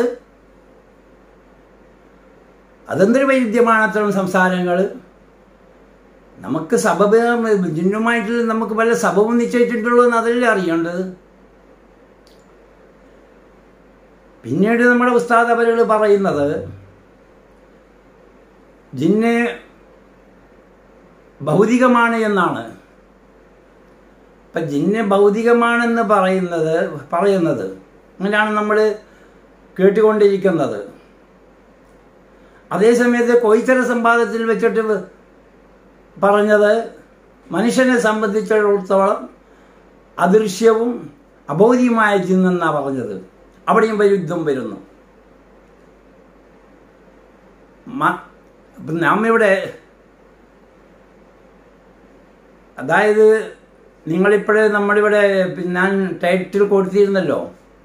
S2: അതെന്തൊരു വൈദ്യമാണ് അത്തരം സംസാരങ്ങൾ നമുക്ക് സബബ് ജിന്നുമായിട്ട് നമുക്ക് വല്ല സബബും നിശ്ചയിച്ചിട്ടുള്ളൂ എന്ന് അതല്ലേ അറിയേണ്ടത് പിന്നീട് നമ്മുടെ ഉസ്താദ് അവരുകൾ പറയുന്നത് ജിന്ന് ഭൗതികമാണ് എന്നാണ് ഇപ്പം ജിന്ന് ഭൗതികമാണെന്ന് പറയുന്നത് പറയുന്നത് അങ്ങനെയാണ് നമ്മൾ കേട്ടുകൊണ്ടിരിക്കുന്നത് അതേസമയത്ത് കൊയ്ത്തര സംവാദത്തിൽ വെച്ചിട്ട് പറഞ്ഞത് മനുഷ്യനെ സംബന്ധിച്ചിടത്തോളം അദൃശ്യവും അബോധ്യമായ ജിന്നെന്നാണ് പറഞ്ഞത് അവിടെയും വൈരുദ്ധ്യം വരുന്നു നാം ഇവിടെ അതായത് നിങ്ങളിപ്പോഴേ നമ്മളിവിടെ ഞാൻ ടൈറ്റിൽ കൊടുത്തിരുന്നല്ലോ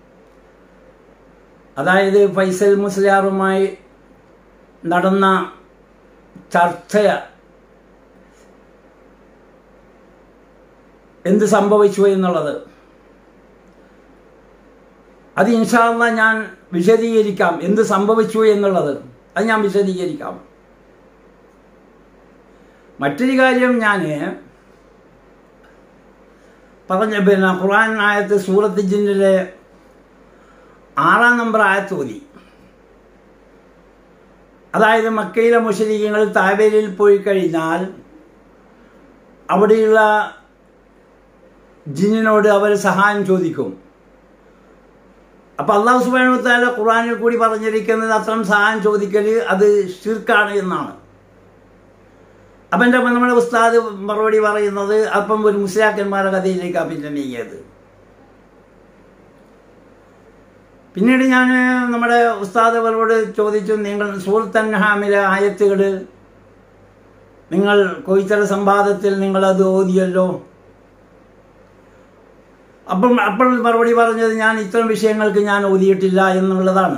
S2: അതായത് ഫൈസൽ മുസ്ലിയാറുമായി നടന്ന ചർച്ച എന്ത് സംഭവിച്ചു എന്നുള്ളത് അത് ഇൻഷാല്ല ഞാൻ വിശദീകരിക്കാം എന്ത് സംഭവിച്ചു എന്നുള്ളത് അത് ഞാൻ വിശദീകരിക്കാം മറ്റൊരു കാര്യം ഞാൻ പറഞ്ഞ പിന്നെ ഖുർആൻ ആയത്ത് സൂറത്ത് ജിന്നിലെ ആറാം നമ്പർ ആയത്ത് ഓതി അതായത് മക്കയിലെ മുഷരിക്കങ്ങൾ താവേലിൽ പോയി കഴിഞ്ഞാൽ അവിടെയുള്ള ജിന്നിനോട് അവർ സഹായം ചോദിക്കും അപ്പം അള്ളാഹു സുബാനുത്താല ഖുറാനിൽ കൂടി പറഞ്ഞിരിക്കുന്നത് അത്തരം സഹായം ചോദിക്കൽ അത് ഷിർക്കാണ് എന്നാണ് അപ്പം എൻ്റെ നമ്മുടെ ഉസ്താദ് മറുപടി പറയുന്നത് അപ്പം ഒരു മുസ്ലാക്കന്മാരുടെ കഥയിലേക്കാണ് പിന്നെ നീങ്ങിയത് പിന്നീട് ഞാൻ നമ്മുടെ ഉസ്താദ് അവരോട് ചോദിച്ചു നിങ്ങൾ സൂറത്തൻഹാമിലെ ആയത്തുകൾ നിങ്ങൾ കൊയ്ത്തര സംവാദത്തിൽ നിങ്ങളത് ഓതിയല്ലോ അപ്പം അപ്പോൾ മറുപടി പറഞ്ഞത് ഞാൻ ഇത്തരം വിഷയങ്ങൾക്ക് ഞാൻ ഓതിയിട്ടില്ല എന്നുള്ളതാണ്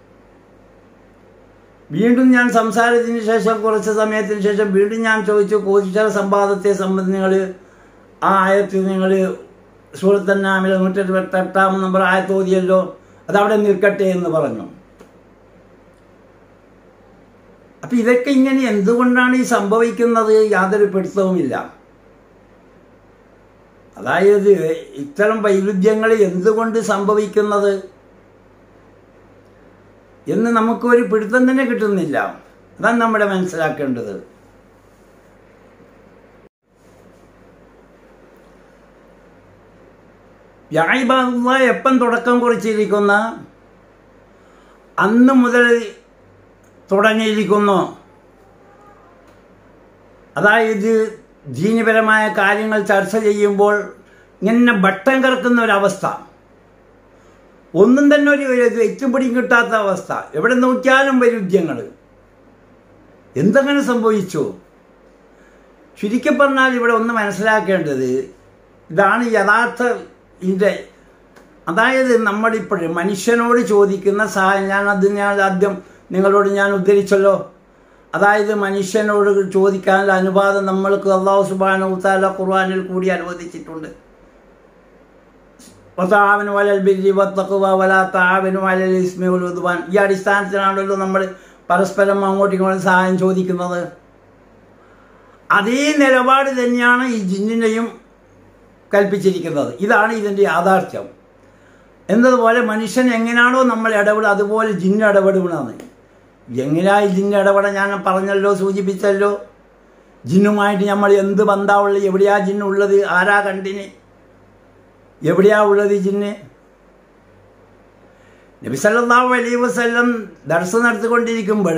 S2: വീണ്ടും ഞാൻ സംസാരത്തിന് ശേഷം കുറച്ച് സമയത്തിന് ശേഷം വീണ്ടും ഞാൻ ചോദിച്ചു കോച്ചിച്ചറ സംവാദത്തെ സംബന്ധിച്ച് നിങ്ങൾ ആ ആയത്തിൽ നിങ്ങൾ സൂറത്തന്നാമിലെ നൂറ്റെട്ടാം നമ്പർ ആയത്ത് ഓതിയല്ലോ അതവിടെ നിൽക്കട്ടെ എന്ന് പറഞ്ഞു അപ്പം ഇതൊക്കെ ഇങ്ങനെ എന്തുകൊണ്ടാണ് ഈ സംഭവിക്കുന്നത് യാതൊരു പിടുത്തവുമില്ല അതായത് ഇത്തരം വൈരുദ്ധ്യങ്ങൾ എന്തുകൊണ്ട് സംഭവിക്കുന്നത് എന്ന് നമുക്കൊരു പിടുത്തം തന്നെ കിട്ടുന്നില്ല അതാണ് നമ്മുടെ മനസ്സിലാക്കേണ്ടത് വ്യായിബാദുള്ള എപ്പം തുടക്കം കുറിച്ചിരിക്കുന്ന അന്ന് മുതൽ തുടങ്ങിയിരിക്കുന്നു അതായത് ജീനിപരമായ കാര്യങ്ങൾ ചർച്ച ചെയ്യുമ്പോൾ ഇങ്ങനെ ബട്ടം കിടക്കുന്ന ഒരവസ്ഥ ഒന്നും തന്നെ ഒരു എത്തുപിടിയും കിട്ടാത്ത അവസ്ഥ എവിടെ നോക്കിയാലും വൈരുദ്ധ്യങ്ങൾ എന്തെങ്ങനെ സംഭവിച്ചു ചുരുക്കി പറഞ്ഞാൽ ഇവിടെ ഒന്ന് മനസ്സിലാക്കേണ്ടത് ഇതാണ് യഥാർത്ഥ ഇതിൻ്റെ അതായത് നമ്മളിപ്പോഴും മനുഷ്യനോട് ചോദിക്കുന്ന സഹായം ഞാൻ അത് ഞാൻ ആദ്യം നിങ്ങളോട് ഞാൻ ഉദ്ധരിച്ചല്ലോ അതായത് മനുഷ്യനോട് ചോദിക്കാനുള്ള അനുവാദം നമ്മൾക്ക് അള്ളാഹു സുബാന ഉത്താല ഖുർആാനിൽ കൂടി അനുവദിച്ചിട്ടുണ്ട് വത്താവിന് വലൽ ബിരി വത്തക്കുവ വല താവിന് വലൽ ഇസ്മി ഉദ്വാൻ ഈ അടിസ്ഥാനത്തിലാണല്ലോ നമ്മൾ പരസ്പരം അങ്ങോട്ടും ഇങ്ങോട്ടും സഹായം ചോദിക്കുന്നത് അതേ നിലപാട് തന്നെയാണ് ഈ ജിന്നിനെയും കൽപ്പിച്ചിരിക്കുന്നത് ഇതാണ് ഇതിൻ്റെ യാഥാർത്ഥ്യം എന്നതുപോലെ മനുഷ്യൻ എങ്ങനെയാണോ നമ്മൾ ഇടപെടുക അതുപോലെ ജിന്ന് ഇടപെടുകയാണ് എങ്ങനെയായി ജിന്ന് ഇടപെടാൻ ഞാൻ പറഞ്ഞല്ലോ സൂചിപ്പിച്ചല്ലോ ജിന്നുമായിട്ട് നമ്മൾ എന്ത് ബന്ധാവുള്ളത് എവിടെയാ ജിന്നുള്ളത് ആരാ കണ്ടിന് എവിടെയാ ഉള്ളത് ജിന്ന് നബി സല്ലല്ലാഹു അലൈഹി വസല്ലം ദർശനം നടത്തിക്കൊണ്ടിരിക്കുമ്പോൾ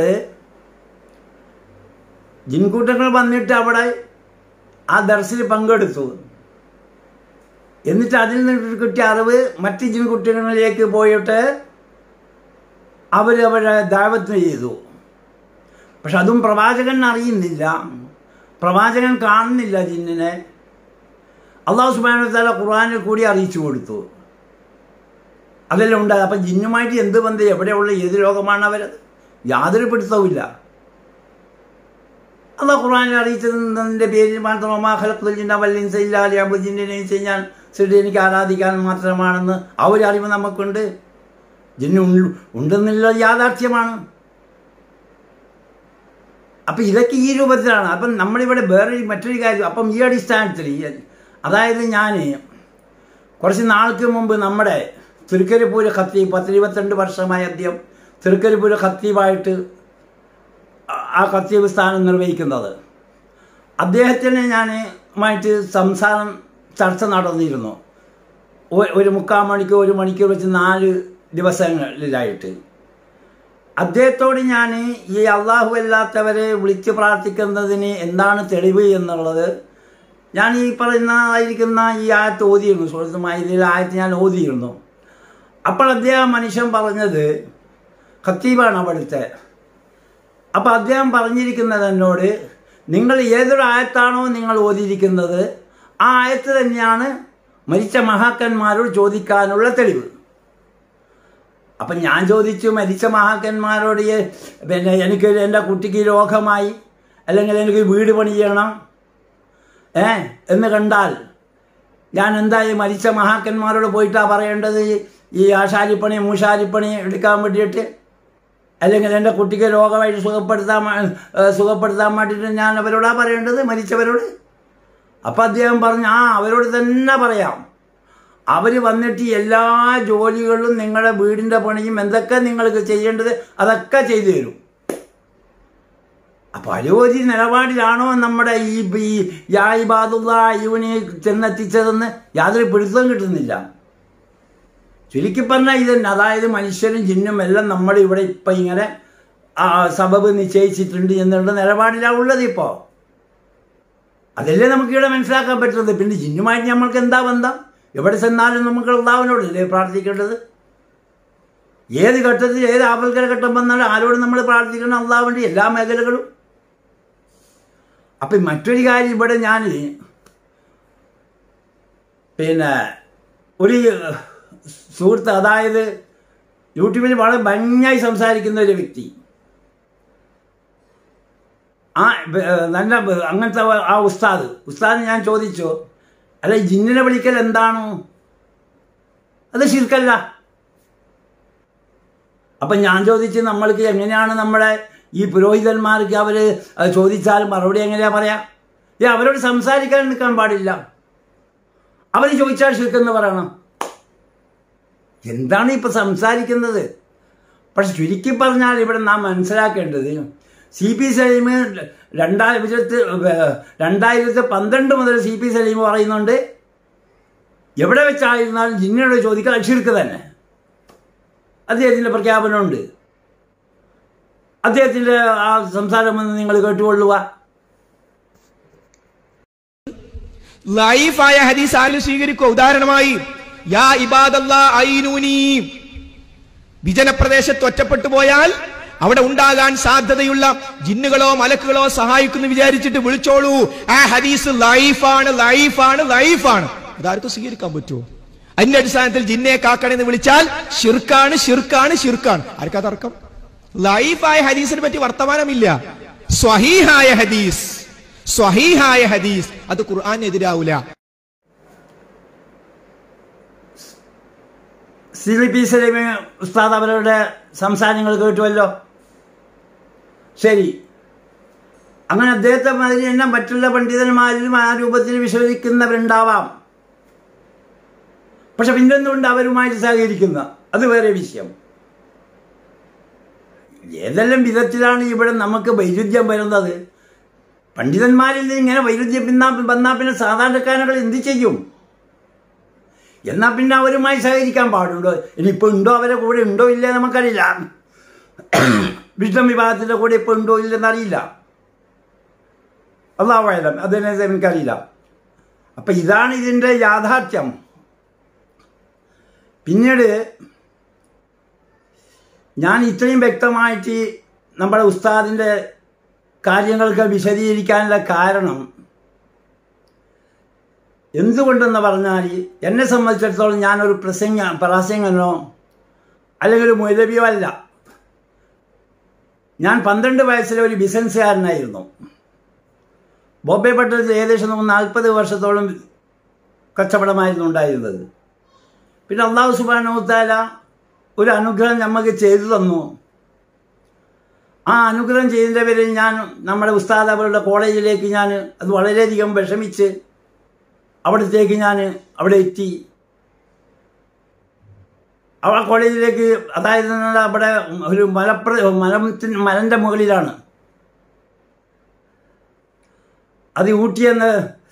S2: ജിൻകൂട്ടങ്ങൾ വന്നിട്ട് അവിടെ ആ ദർശിൽ പങ്കെടുത്തു എന്നിട്ട് അതിൽ നിന്ന് കിട്ടിയ അറിവ് മറ്റ് ജിൻകുട്ടികളിലേക്ക് പോയിട്ട് അവർ അവരെ ദാവത്തിന് ചെയ്തു പക്ഷെ അതും പ്രവാചകൻ അറിയുന്നില്ല പ്രവാചകൻ കാണുന്നില്ല ജിന്നിനെ അള്ളാഹു സുബാന താല ഖുർആാനിൽ കൂടി അറിയിച്ചു കൊടുത്തു അതെല്ലാം ഉണ്ടായത് അപ്പം ജിന്നുമായിട്ട് എന്ത് ബന്ധം എവിടെയുള്ള ഏത് ലോകമാണ് അവരത് യാതൊരു പിടുത്തവുമില്ല അള്ളാഹ് ഖുർആാനിൽ അറിയിച്ചതിൻ്റെ പേരിൽ മാത്രം ഒമാഹലത്തുജിൻ്റെ വല്ലിൻസില്ലാലി അബുജിൻ്റെ ഞാൻ സ്ഥിതി എനിക്ക് ആരാധിക്കാൻ മാത്രമാണെന്ന് ആ ഒരു അറിവ് നമുക്കുണ്ട് ജിന്നു ഉണ്ട് ഉണ്ടെന്നുള്ള യാഥാർത്ഥ്യമാണ് അപ്പം ഇതൊക്കെ ഈ രൂപത്തിലാണ് അപ്പം നമ്മളിവിടെ വേറെ മറ്റൊരു കാര്യം അപ്പം ഈ അടിസ്ഥാനത്തിൽ ഈ- അതായത് ഞാൻ കുറച്ച് നാൾക്ക് മുമ്പ് നമ്മുടെ തിരുക്കരിപ്പൂര് ഖത്തീബ് പത്തിരുപത്തിരണ്ട് വർഷമായി അദ്ദേഹം തിരുക്കരിപ്പൂര് ഖത്തീബായിട്ട് ആ- ആ ഖത്തീബ് സ്ഥാനം നിർവഹിക്കുന്നത് അദ്ദേഹത്തിന് ഞാൻ മായിട്ട് സംസാരം ചർച്ച നടന്നിരുന്നു ഒ- ഒരു മുക്കാൽ മണിക്കൂർ ഒരു മണിക്കൂർ വെച്ച് നാല് ദിവസങ്ങളിലായിട്ട് അദ്ദേഹത്തോട് ഞാൻ ഈ അള്ളാഹു അല്ലാത്തവരെ വിളിച്ച് പ്രാർത്ഥിക്കുന്നതിന് എന്താണ് തെളിവ് എന്നുള്ളത് ഞാൻ ഈ പറയുന്നതായിരിക്കുന്ന ഈ ആയത്ത് ഓതിയിരുന്നു സുഹൃത്തുമായി ഇതിൽ ആയത്ത് ഞാൻ ഓതിയിരുന്നു അപ്പോൾ അദ്ദേഹം മനുഷ്യൻ പറഞ്ഞത് ഖത്തീബാണ് അവിടുത്തെ അപ്പോൾ അദ്ദേഹം പറഞ്ഞിരിക്കുന്നത് എന്നോട് നിങ്ങൾ ഏതൊരു ആയത്താണോ നിങ്ങൾ ഓതിയിരിക്കുന്നത് ആ ആയത്ത് തന്നെയാണ് മരിച്ച മഹാക്കന്മാരോട് ചോദിക്കാനുള്ള തെളിവ് അപ്പം ഞാൻ ചോദിച്ചു മരിച്ച മഹാക്കന്മാരോട് ഈ- പിന്നെ എനിക്ക് എൻ്റെ കുട്ടിക്ക് രോഗമായി അല്ലെങ്കിൽ എനിക്ക് വീട് പണിയണം ഏ എന്ന് കണ്ടാൽ ഞാൻ എന്തായി മരിച്ച മഹാക്കന്മാരോട് പോയിട്ടാ പറയേണ്ടത് ഈ- ഈ ആശാരിപ്പണി മൂശാരിപ്പണി എടുക്കാൻ വേണ്ടിയിട്ട് അല്ലെങ്കിൽ എൻ്റെ കുട്ടിക്ക് രോഗമായിട്ട് സുഖപ്പെടുത്താൻ വേ- ഏ, സുഖപ്പെടുത്താൻ വേണ്ടിയിട്ട് ഞാൻ അവരോടാ പറയേണ്ടത് മരിച്ചവരോട് അപ്പം അദ്ദേഹം പറഞ്ഞു ആ അവരോട് തന്നെ പറയാം അവർ വന്നിട്ട് എല്ലാ ജോലികളും നിങ്ങളുടെ വീടിൻ്റെ പണിയും എന്തൊക്കെ നിങ്ങൾക്ക് ചെയ്യേണ്ടത് അതൊക്കെ ചെയ്തു തരും അപ്പൊ അലോചി നിലപാടിലാണോ നമ്മുടെ ഈ ഈ യായി ബാദുള്ള ഇവനെ ചെന്നെത്തിച്ചതെന്ന് യാതൊരു പിടുത്തവും കിട്ടുന്നില്ല ചുരുക്കി പറഞ്ഞാൽ ഇതന്നെ അതായത് മനുഷ്യരും ജിന്നും എല്ലാം നമ്മുടെ ഇവിടെ ഇപ്പൊ ഇങ്ങനെ ആ സബബ് നിശ്ചയിച്ചിട്ടുണ്ട് എന്നുള്ള നിലപാടിലാണ് ഉള്ളത് ഇപ്പോ അതല്ലേ നമുക്ക് ഇവിടെ മനസ്സിലാക്കാൻ പറ്റുന്നത് പിന്നെ ജിന്നുമായിട്ട് നമ്മൾക്ക് എന്താ ബന്ധം എവിടെ ചെന്നാലും നമുക്ക് അള്ളാവിനോടല്ലേ പ്രാർത്ഥിക്കേണ്ടത് ഏത് ഘട്ടത്തിൽ ഏത് ആപൽക്കര ഘട്ടം വന്നാലും ആരോട് നമ്മൾ പ്രാർത്ഥിക്കണം അള്ളാവിൻ്റെ എല്ലാ മേഖലകളും അപ്പം മറ്റൊരു കാര്യം ഇവിടെ ഞാൻ പിന്നെ ഒരു സുഹൃത്ത് അതായത് യൂട്യൂബിൽ വളരെ ഭംഗിയായി സംസാരിക്കുന്ന ഒരു വ്യക്തി ആ ബ- നല്ല ബ- അങ്ങനത്തെ ആ ഉസ്താദ് ഉസ്താദ് ഞാൻ ചോദിച്ചു അല്ല ഈ ജിന്നിനെ വിളിക്കൽ എന്താണ് അത് ശിർക്കല്ല അപ്പം ഞാൻ ചോദിച്ച് നമ്മൾക്ക് എങ്ങനെയാണ് നമ്മുടെ ഈ പുരോഹിതന്മാർക്ക് അവർ ചോദിച്ചാൽ മറുപടി എങ്ങനെയാ പറയാ ഏ അവരോട് സംസാരിക്കാൻ നിൽക്കാൻ പാടില്ല അവർ ചോദിച്ചാൽ ശിർക്കെന്ന് പറയണം എന്താണ് ഇപ്പൊ സംസാരിക്കുന്നത് പക്ഷെ ചുരുക്കി പറഞ്ഞാൽ ഇവിടെ നാം മനസ്സിലാക്കേണ്ടത് സി പി സലീം രണ്ടായിരത്തി രണ്ടായിരത്തി പന്ത്രണ്ട് മുതൽ സി പി സലീം പറയുന്നുണ്ട് എവിടെ വെച്ചായിരുന്നാലും ജിന്നോട് ചോദിക്കാൻ അക്ഷിർക്ക് തന്നെ അദ്ദേഹത്തിൻ്റെ പ്രഖ്യാപനമുണ്ട് അദ്ദേഹത്തിൻ്റെ ആ സംസാരം ഒന്ന് നിങ്ങൾ കേട്ടുകൊള്ളുക
S3: ലൈഫായ ഹദീസ് ആരും സ്വീകരിക്കുക ഉദാഹരണമായി യാ ഇബാദല്ലാ ഐനൂനി വിജനപ്രദേശത്ത് ഒറ്റപ്പെട്ടു പോയാൽ അവിടെ ഉണ്ടാകാൻ സാധ്യതയുള്ള ജിന്നുകളോ മലക്കുകളോ സഹായിക്കുന്നു വിചാരിച്ചിട്ട് വിളിച്ചോളൂ ആ ഹദീസ് ലൈഫാണ് ലൈഫാണ് ലൈഫാണ് അതാർക്കും സ്വീകരിക്കാൻ പറ്റുമോ അതിന്റെ അടിസ്ഥാനത്തിൽ ജിന്നെ കാക്കണെന്ന് വിളിച്ചാൽ ഷിർക്കാണ് ഷിർക്കാണ് ഷിർക്കാണ് ആർക്കാ തർക്കം ലൈഫായ ഹദീസിനെ പറ്റി വർത്തമാനമില്ല സ്വഹീഹായ ഹദീസ് സ്വഹീഹായ ഹദീസ് അത് ഖുർആാനെതിരാവൂല
S2: സി പി സലീം ഉസ്താദ് അവരുടെ സംസാരങ്ങൾ കേട്ടുവല്ലോ ശരി അങ്ങനെ അദ്ദേഹത്തെ മാതിരി തന്നെ മറ്റുള്ള പണ്ഡിതന്മാരിലും ആ രൂപത്തിൽ വിശ്വസിക്കുന്നവരുണ്ടാവാം പക്ഷെ പിന്നെന്തുകൊണ്ട് അവരുമായിട്ട് സഹകരിക്കുന്ന അത് വേറെ വിഷയം ഏതെല്ലാം വിധത്തിലാണ് ഇവിടെ നമുക്ക് വൈരുദ്ധ്യം വരുന്നത് പണ്ഡിതന്മാരിൽ നിന്ന് ഇങ്ങനെ വൈരുദ്ധ്യം പിന്നാ വന്നാൽ പിന്നെ സാധാരണക്കാരകൾ എന്ത് ചെയ്യും എന്നാൽ പിന്നെ അവരുമായി സഹകരിക്കാൻ പാടുണ്ടോ ഇനിയിപ്പോൾ ഉണ്ടോ അവരെ കൂടെ ഉണ്ടോ ഇല്ലേ നമുക്കറിയില്ല വിഷ്ണു വിഭാഗത്തിൻ്റെ കൂടെ ഇപ്പോൾ ഉണ്ടോ ഇല്ലെന്ന് അറിയില്ല അള്ളാഹുലം അതിനെ എനിക്കറിയില്ല അപ്പം ഇതാണ് ഇതിൻ്റെ യാഥാർത്ഥ്യം പിന്നീട് ഞാൻ ഇത്രയും വ്യക്തമായിട്ട് നമ്മുടെ ഉസ്താദിൻ്റെ കാര്യങ്ങൾക്ക് വിശദീകരിക്കാനുള്ള കാരണം എന്തുകൊണ്ടെന്ന് പറഞ്ഞാൽ എന്നെ സംബന്ധിച്ചിടത്തോളം ഞാനൊരു പ്രസംഗ പ്രാസംഗനോ അല്ലെങ്കിൽ ഒരു മൊലവിയോ അല്ല ഞാൻ പന്ത്രണ്ട് വയസ്സിലെ ഒരു ബിസിനസ്സുകാരനായിരുന്നു ബോംബെ പട്ടണത്തിൽ ഏകദേശം നമുക്ക് നാൽപ്പത് വർഷത്തോളം കച്ചവടമായിരുന്നു ഉണ്ടായിരുന്നത് പിന്നെ അള്ളാഹു സുബാനോത്താല ഒരു അനുഗ്രഹം നമുക്ക് ചെയ്തു തന്നു ആ അനുഗ്രഹം ചെയ്തതിൻ്റെ പേരിൽ ഞാൻ നമ്മുടെ ഉസ്താദ് അവരുടെ കോളേജിലേക്ക് ഞാൻ അത് വളരെയധികം വിഷമിച്ച് അവിടത്തേക്ക് ഞാൻ അവിടെ എത്തി ആ കോളേജിലേക്ക് അതായത് അവിടെ ഒരു മലപ്ര മലത്തിന് മലൻ്റെ മുകളിലാണ് അത് ഊട്ടിയെന്ന്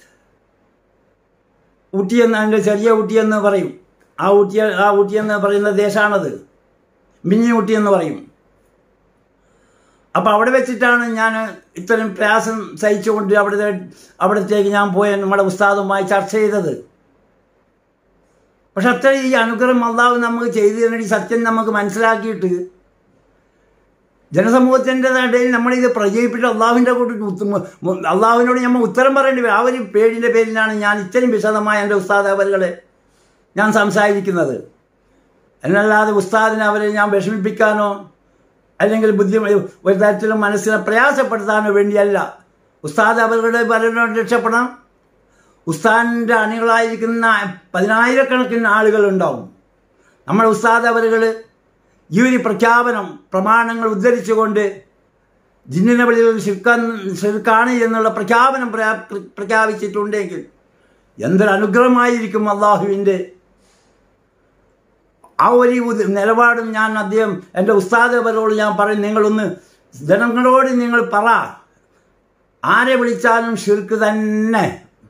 S2: ഊട്ടിയെന്ന് അതിൻ്റെ ചെറിയ ഊട്ടിയെന്ന് പറയും ആ ഊട്ടി ആ ഊട്ടിയെന്ന് പറയുന്ന ദേശമാണത് മിനി ഊട്ടി എന്ന് പറയും അപ്പോൾ അവിടെ വെച്ചിട്ടാണ് ഞാൻ ഇത്രയും പ്രയാസം സഹിച്ചുകൊണ്ട് അവിടുത്തെ അവിടത്തേക്ക് ഞാൻ പോയ നമ്മുടെ ഉസ്താദുമായി ചർച്ച ചെയ്തത് പക്ഷെ അത്ര ഈ അനുഗ്രഹം അള്ളാഹു നമുക്ക് ചെയ്തു തന്നിട്ട് ഈ സത്യം നമുക്ക് മനസ്സിലാക്കിയിട്ട് ജനസമൂഹത്തിൻ്റെ ഇടയിൽ നമ്മളിത് പ്രചരിപ്പിച്ച് അള്ളാഹുവിൻ്റെ കൂട്ടി അള്ളാഹുവിനോട് നമ്മൾ ഉത്തരം പറയേണ്ടി വരും ആ ഒരു പേടിൻ്റെ പേരിലാണ് ഞാൻ ഇത്രയും വിശദമായ എൻ്റെ ഉസ്താദ് അവരുകളെ ഞാൻ സംസാരിക്കുന്നത് എന്നല്ലാതെ ഉസ്താദിനെ അവരെ ഞാൻ വിഷമിപ്പിക്കാനോ അല്ലെങ്കിൽ ബുദ്ധി ഒരു തരത്തിലും മനസ്സിനെ പ്രയാസപ്പെടുത്താനോ വേണ്ടിയല്ല ഉസ്താദ് അവരുടെ പലരും രക്ഷപ്പെടാം ഉസ്താദിൻ്റെ അണികളായിരിക്കുന്ന പതിനായിരക്കണക്കിന് ആളുകൾ ഉണ്ടാവും നമ്മുടെ ഉസ്താദ് അവരുകൾ ഈ ഒരു പ്രഖ്യാപനം പ്രമാണങ്ങൾ ഉദ്ധരിച്ചുകൊണ്ട് ജിന്നിനെ വെളിയിൽ ശിർക്കാൻ ശിർക്കാണ് എന്നുള്ള പ്രഖ്യാപനം പ്രഖ്യാ- പ്രഖ്യാപിച്ചിട്ടുണ്ടെങ്കിൽ എന്തൊരു അനുഗ്രഹമായിരിക്കും അള്ളാഹുവിൻ്റെ ആ ഒരു ഉദ- നിലപാടും ഞാൻ അദ്ദേഹം എൻ്റെ ഉസ്താദ് അവരോട് ഞാൻ പറയും നിങ്ങളൊന്ന് ജനങ്ങളോട് നിങ്ങൾ പറ ആരെ വിളിച്ചാലും ഷിർക്ക് തന്നെ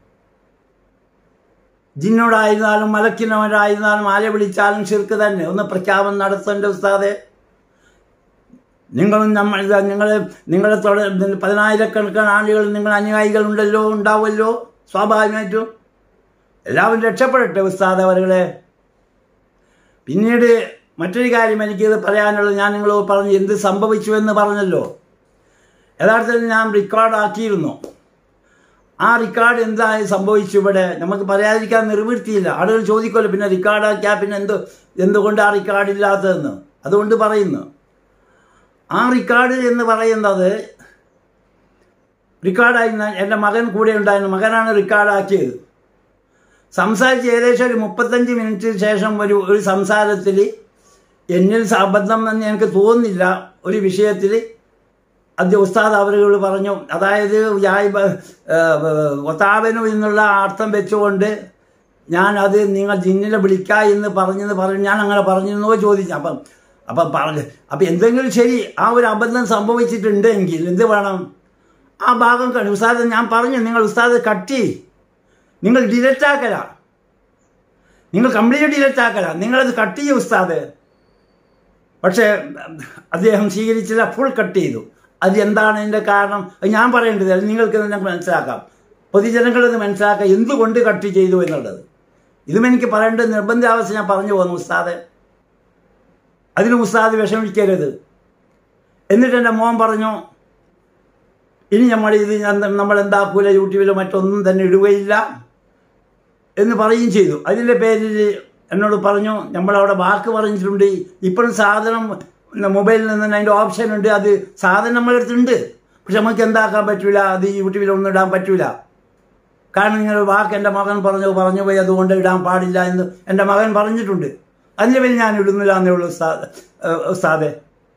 S2: ജിന്നോടായിരുന്നാലും മലക്കിനോടായിരുന്നാലും ആരെ വിളിച്ചാലും ഷിർക്ക് തന്നെ ഒന്ന് പ്രഖ്യാപനം നടത്തേണ്ട ഉസ്താദെ നിങ്ങളും നമ്മൾ ഇതാ നിങ്ങളെ നിങ്ങളെ തുട പതിനായിരക്കണക്കിന് ആളുകൾ നിങ്ങൾ അനുയായികളുണ്ടല്ലോ ഉണ്ടാവുമല്ലോ സ്വാഭാവികമായിട്ടും എല്ലാവരും രക്ഷപ്പെടട്ടെ ഉസ്താദ് അവരുകളെ പിന്നീട് മറ്റൊരു കാര്യം എനിക്കിത് പറയാനുള്ളത് ഞാൻ നിങ്ങളോട് പറഞ്ഞു എന്ത് സംഭവിച്ചു എന്ന് പറഞ്ഞല്ലോ യഥാർത്ഥത്തിൽ ഞാൻ റെക്കോർഡാക്കിയിരുന്നു ആ റെക്കോർഡ് എന്തായി സംഭവിച്ചു ഇവിടെ നമുക്ക് പറയാതിരിക്കാൻ നിർവൃത്തിയില്ല ആളുകൾ ചോദിക്കുമല്ലോ പിന്നെ റെക്കോർഡാക്കിയാൽ പിന്നെ എന്ത് എന്തുകൊണ്ട് ആ റെക്കോർഡ് ഇല്ലാത്തതെന്ന് അതുകൊണ്ട് പറയുന്നു ആ റെക്കോർഡ് എന്ന് പറയുന്നത് റെക്കോർഡായിരുന്ന എൻ്റെ മകൻ കൂടെ ഉണ്ടായിരുന്നു മകനാണ് റെക്കോർഡാക്കിയത് സംസാരിച്ച് ഏകദേശം ഒരു മുപ്പത്തഞ്ച് മിനിറ്റിന് ശേഷം ഒരു ഒരു സംസാരത്തിൽ എന്നിൽ അബദ്ധം എന്ന് എനിക്ക് തോന്നുന്നില്ല ഒരു വിഷയത്തിൽ അത് ഉസ്താദ് അവരുകൾ പറഞ്ഞു അതായത് ഒത്താവനു എന്നുള്ള അർത്ഥം വെച്ചുകൊണ്ട് ഞാൻ അത് നിങ്ങൾ ജിന്നിനെ വിളിക്ക എന്ന് പറഞ്ഞെന്ന് പറഞ്ഞു ഞാൻ അങ്ങനെ പറഞ്ഞെന്നോ ചോദിച്ചു അപ്പം അപ്പം പറഞ്ഞു അപ്പം എന്തെങ്കിലും ശരി ആ ഒരു അബദ്ധം സംഭവിച്ചിട്ടുണ്ടെങ്കിൽ എന്ത് വേണം ആ ഭാഗം ക- ഉസ്താദ് ഞാൻ പറഞ്ഞു നിങ്ങൾ ഉസ്താദ് കട്ടി നിങ്ങൾ ഡിലറ്റ് ആക്കല നിങ്ങൾ കംപ്ലീറ്റ് ഡിലറ്റ് ആക്കല നിങ്ങളത് കട്ട് ചെയ്യും ഉസ്താദ് പക്ഷേ അദ്ദേഹം സ്വീകരിച്ചില്ല ഫുൾ കട്ട് ചെയ്തു അത് എന്താണ് അതിൻ്റെ കാരണം അത് ഞാൻ പറയേണ്ടത് അത് നിങ്ങൾക്ക് തന്നെ മനസ്സിലാക്കാം പൊതുജനങ്ങളത് മനസ്സിലാക്കാം എന്തുകൊണ്ട് കട്ട് ചെയ്തു എന്നുള്ളത് ഇതും എനിക്ക് പറയേണ്ട നിർബന്ധാവസ്ഥ ഞാൻ പറഞ്ഞു പോകുന്നു ഉസ്താദ് അതിന് ഉസ്താദ് വിഷമിക്കരുത് എന്നിട്ട് എൻ്റെ മോൻ പറഞ്ഞു ഇനി നമ്മൾ ഇത് നമ്മൾ എന്താക്കൂല യൂട്യൂബിലോ മറ്റൊന്നും തന്നെ ഇടുകയില്ല എന്ന് പറയുകയും ചെയ്തു അതിൻ്റെ പേരിൽ എന്നോട് പറഞ്ഞു നമ്മളവിടെ വാക്ക് പറഞ്ഞിട്ടുണ്ട് ഇപ്പോഴും സാധനം മൊബൈലിൽ നിന്ന് തന്നെ അതിൻ്റെ ഓപ്ഷൻ ഉണ്ട് അത് സാധനം നമ്മുടെ അടുത്തുണ്ട് പക്ഷെ നമുക്ക് എന്താക്കാൻ പറ്റൂല അത് യൂട്യൂബിൽ ഒന്നും ഇടാൻ പറ്റൂല കാരണം നിങ്ങൾ വാക്ക് എൻ്റെ മകൻ പറഞ്ഞു പറഞ്ഞു പോയി അതുകൊണ്ട് ഇടാൻ പാടില്ല എന്ന് എൻ്റെ മകൻ പറഞ്ഞിട്ടുണ്ട് അതിൻ്റെ പേരിൽ ഞാൻ ഇടുന്നില്ല എന്നേ ഉള്ളൂ ഉസ്താദ് ഏഹ് ഉസ്താദെ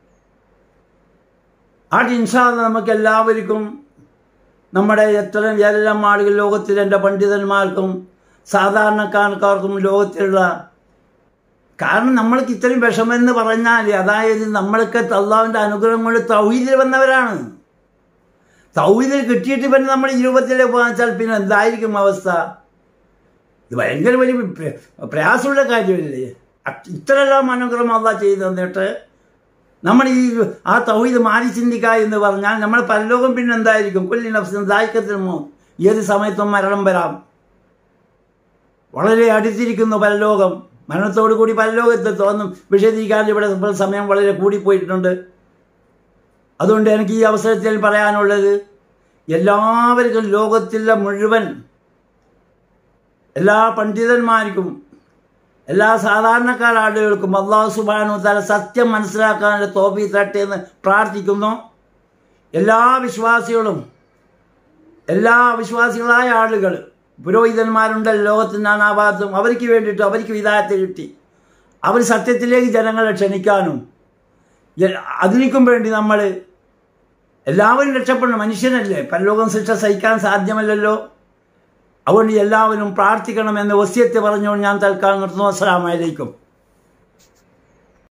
S2: ആ ഇൻഷാല്ല നമുക്ക് എല്ലാവർക്കും നമ്മുടെ എത്ര ഏതെല്ലാം ആളുകൾ ലോകത്തിൽ എൻ്റെ പണ്ഡിതന്മാർക്കും സാധാരണക്കാർക്കാർക്കും ലോകത്തിലുള്ള കാരണം നമ്മൾക്ക് ഇത്രയും വിഷമെന്ന് പറഞ്ഞാൽ അതായത് നമ്മൾക്ക് അള്ളാഹുവിൻ്റെ അനുഗ്രഹം കൊണ്ട് തൗഹീദിൽ വന്നവരാണ് തൗഹീദിൽ കിട്ടിയിട്ട് പിന്നെ നമ്മൾ ഇരുപത്തിലേക്ക് പോകാച്ചാൽ പിന്നെ എന്തായിരിക്കും അവസ്ഥ ഇത് ഭയങ്കര വലിയ പ്ര- പ്രയാസമുള്ള കാര്യമല്ലേ അ- ഇത്രയെല്ലാം അനുഗ്രഹം അള്ളാഹ് ചെയ്തു തന്നിട്ട് നമ്മൾ ഈ ആ തൗഹീദ് മാറി ചിന്തിക്കുക എന്ന് പറഞ്ഞാൽ നമ്മൾ പരലോകം പിന്നെ എന്തായിരിക്കും കൊല്ലി നഫ്സിൻ ദായിക്കത്തിനുമോ ഏത് സമയത്തും മരണം വരാം വളരെ അടുത്തിരിക്കുന്നു പരലോകം മരണത്തോടു കൂടി പരലോകത്തെത്തും ഒന്നും വിശദീകരിക്കാൻ ഇവിടെ ഇപ്പോൾ സമയം വളരെ കൂടിപ്പോയിട്ടുണ്ട് അതുകൊണ്ട് എനിക്ക് ഈ അവസരത്തിൽ പറയാനുള്ളത് എല്ലാവർക്കും ലോകത്തിലെ മുഴുവൻ എല്ലാ പണ്ഡിതന്മാർക്കും എല്ലാ സാധാരണക്കാർ ആളുകൾക്കും അള്ളാഹു സുബാനു തല സത്യം മനസ്സിലാക്കാനുള്ള തോപ്പി തട്ടെ എന്ന് പ്രാർത്ഥിക്കുന്നു എല്ലാ വിശ്വാസികളും എല്ലാ വിശ്വാസികളായ ആളുകൾ പുരോഹിതന്മാരുണ്ട് ലോകത്തിൻ്റെ നാനാഭാഗത്തും അവർക്ക് വേണ്ടിയിട്ട് അവർക്ക് വിധായത്തെ കിട്ടി അവർ സത്യത്തിലേക്ക് ജനങ്ങളെ ക്ഷണിക്കാനും ജ- അതിനും വേണ്ടി നമ്മൾ എല്ലാവരും രക്ഷപ്പെടണം മനുഷ്യനല്ലേ പരലോകം ശിക്ഷ സഹിക്കാൻ സാധ്യമല്ലല്ലോ അതുകൊണ്ട് എല്ലാവരും പ്രാർത്ഥിക്കണമെന്ന് വസ്യത്ത് പറഞ്ഞുകൊണ്ട് ഞാൻ തൽക്കാലം നിർത്തുന്നു അസ്സലാമലൈക്കും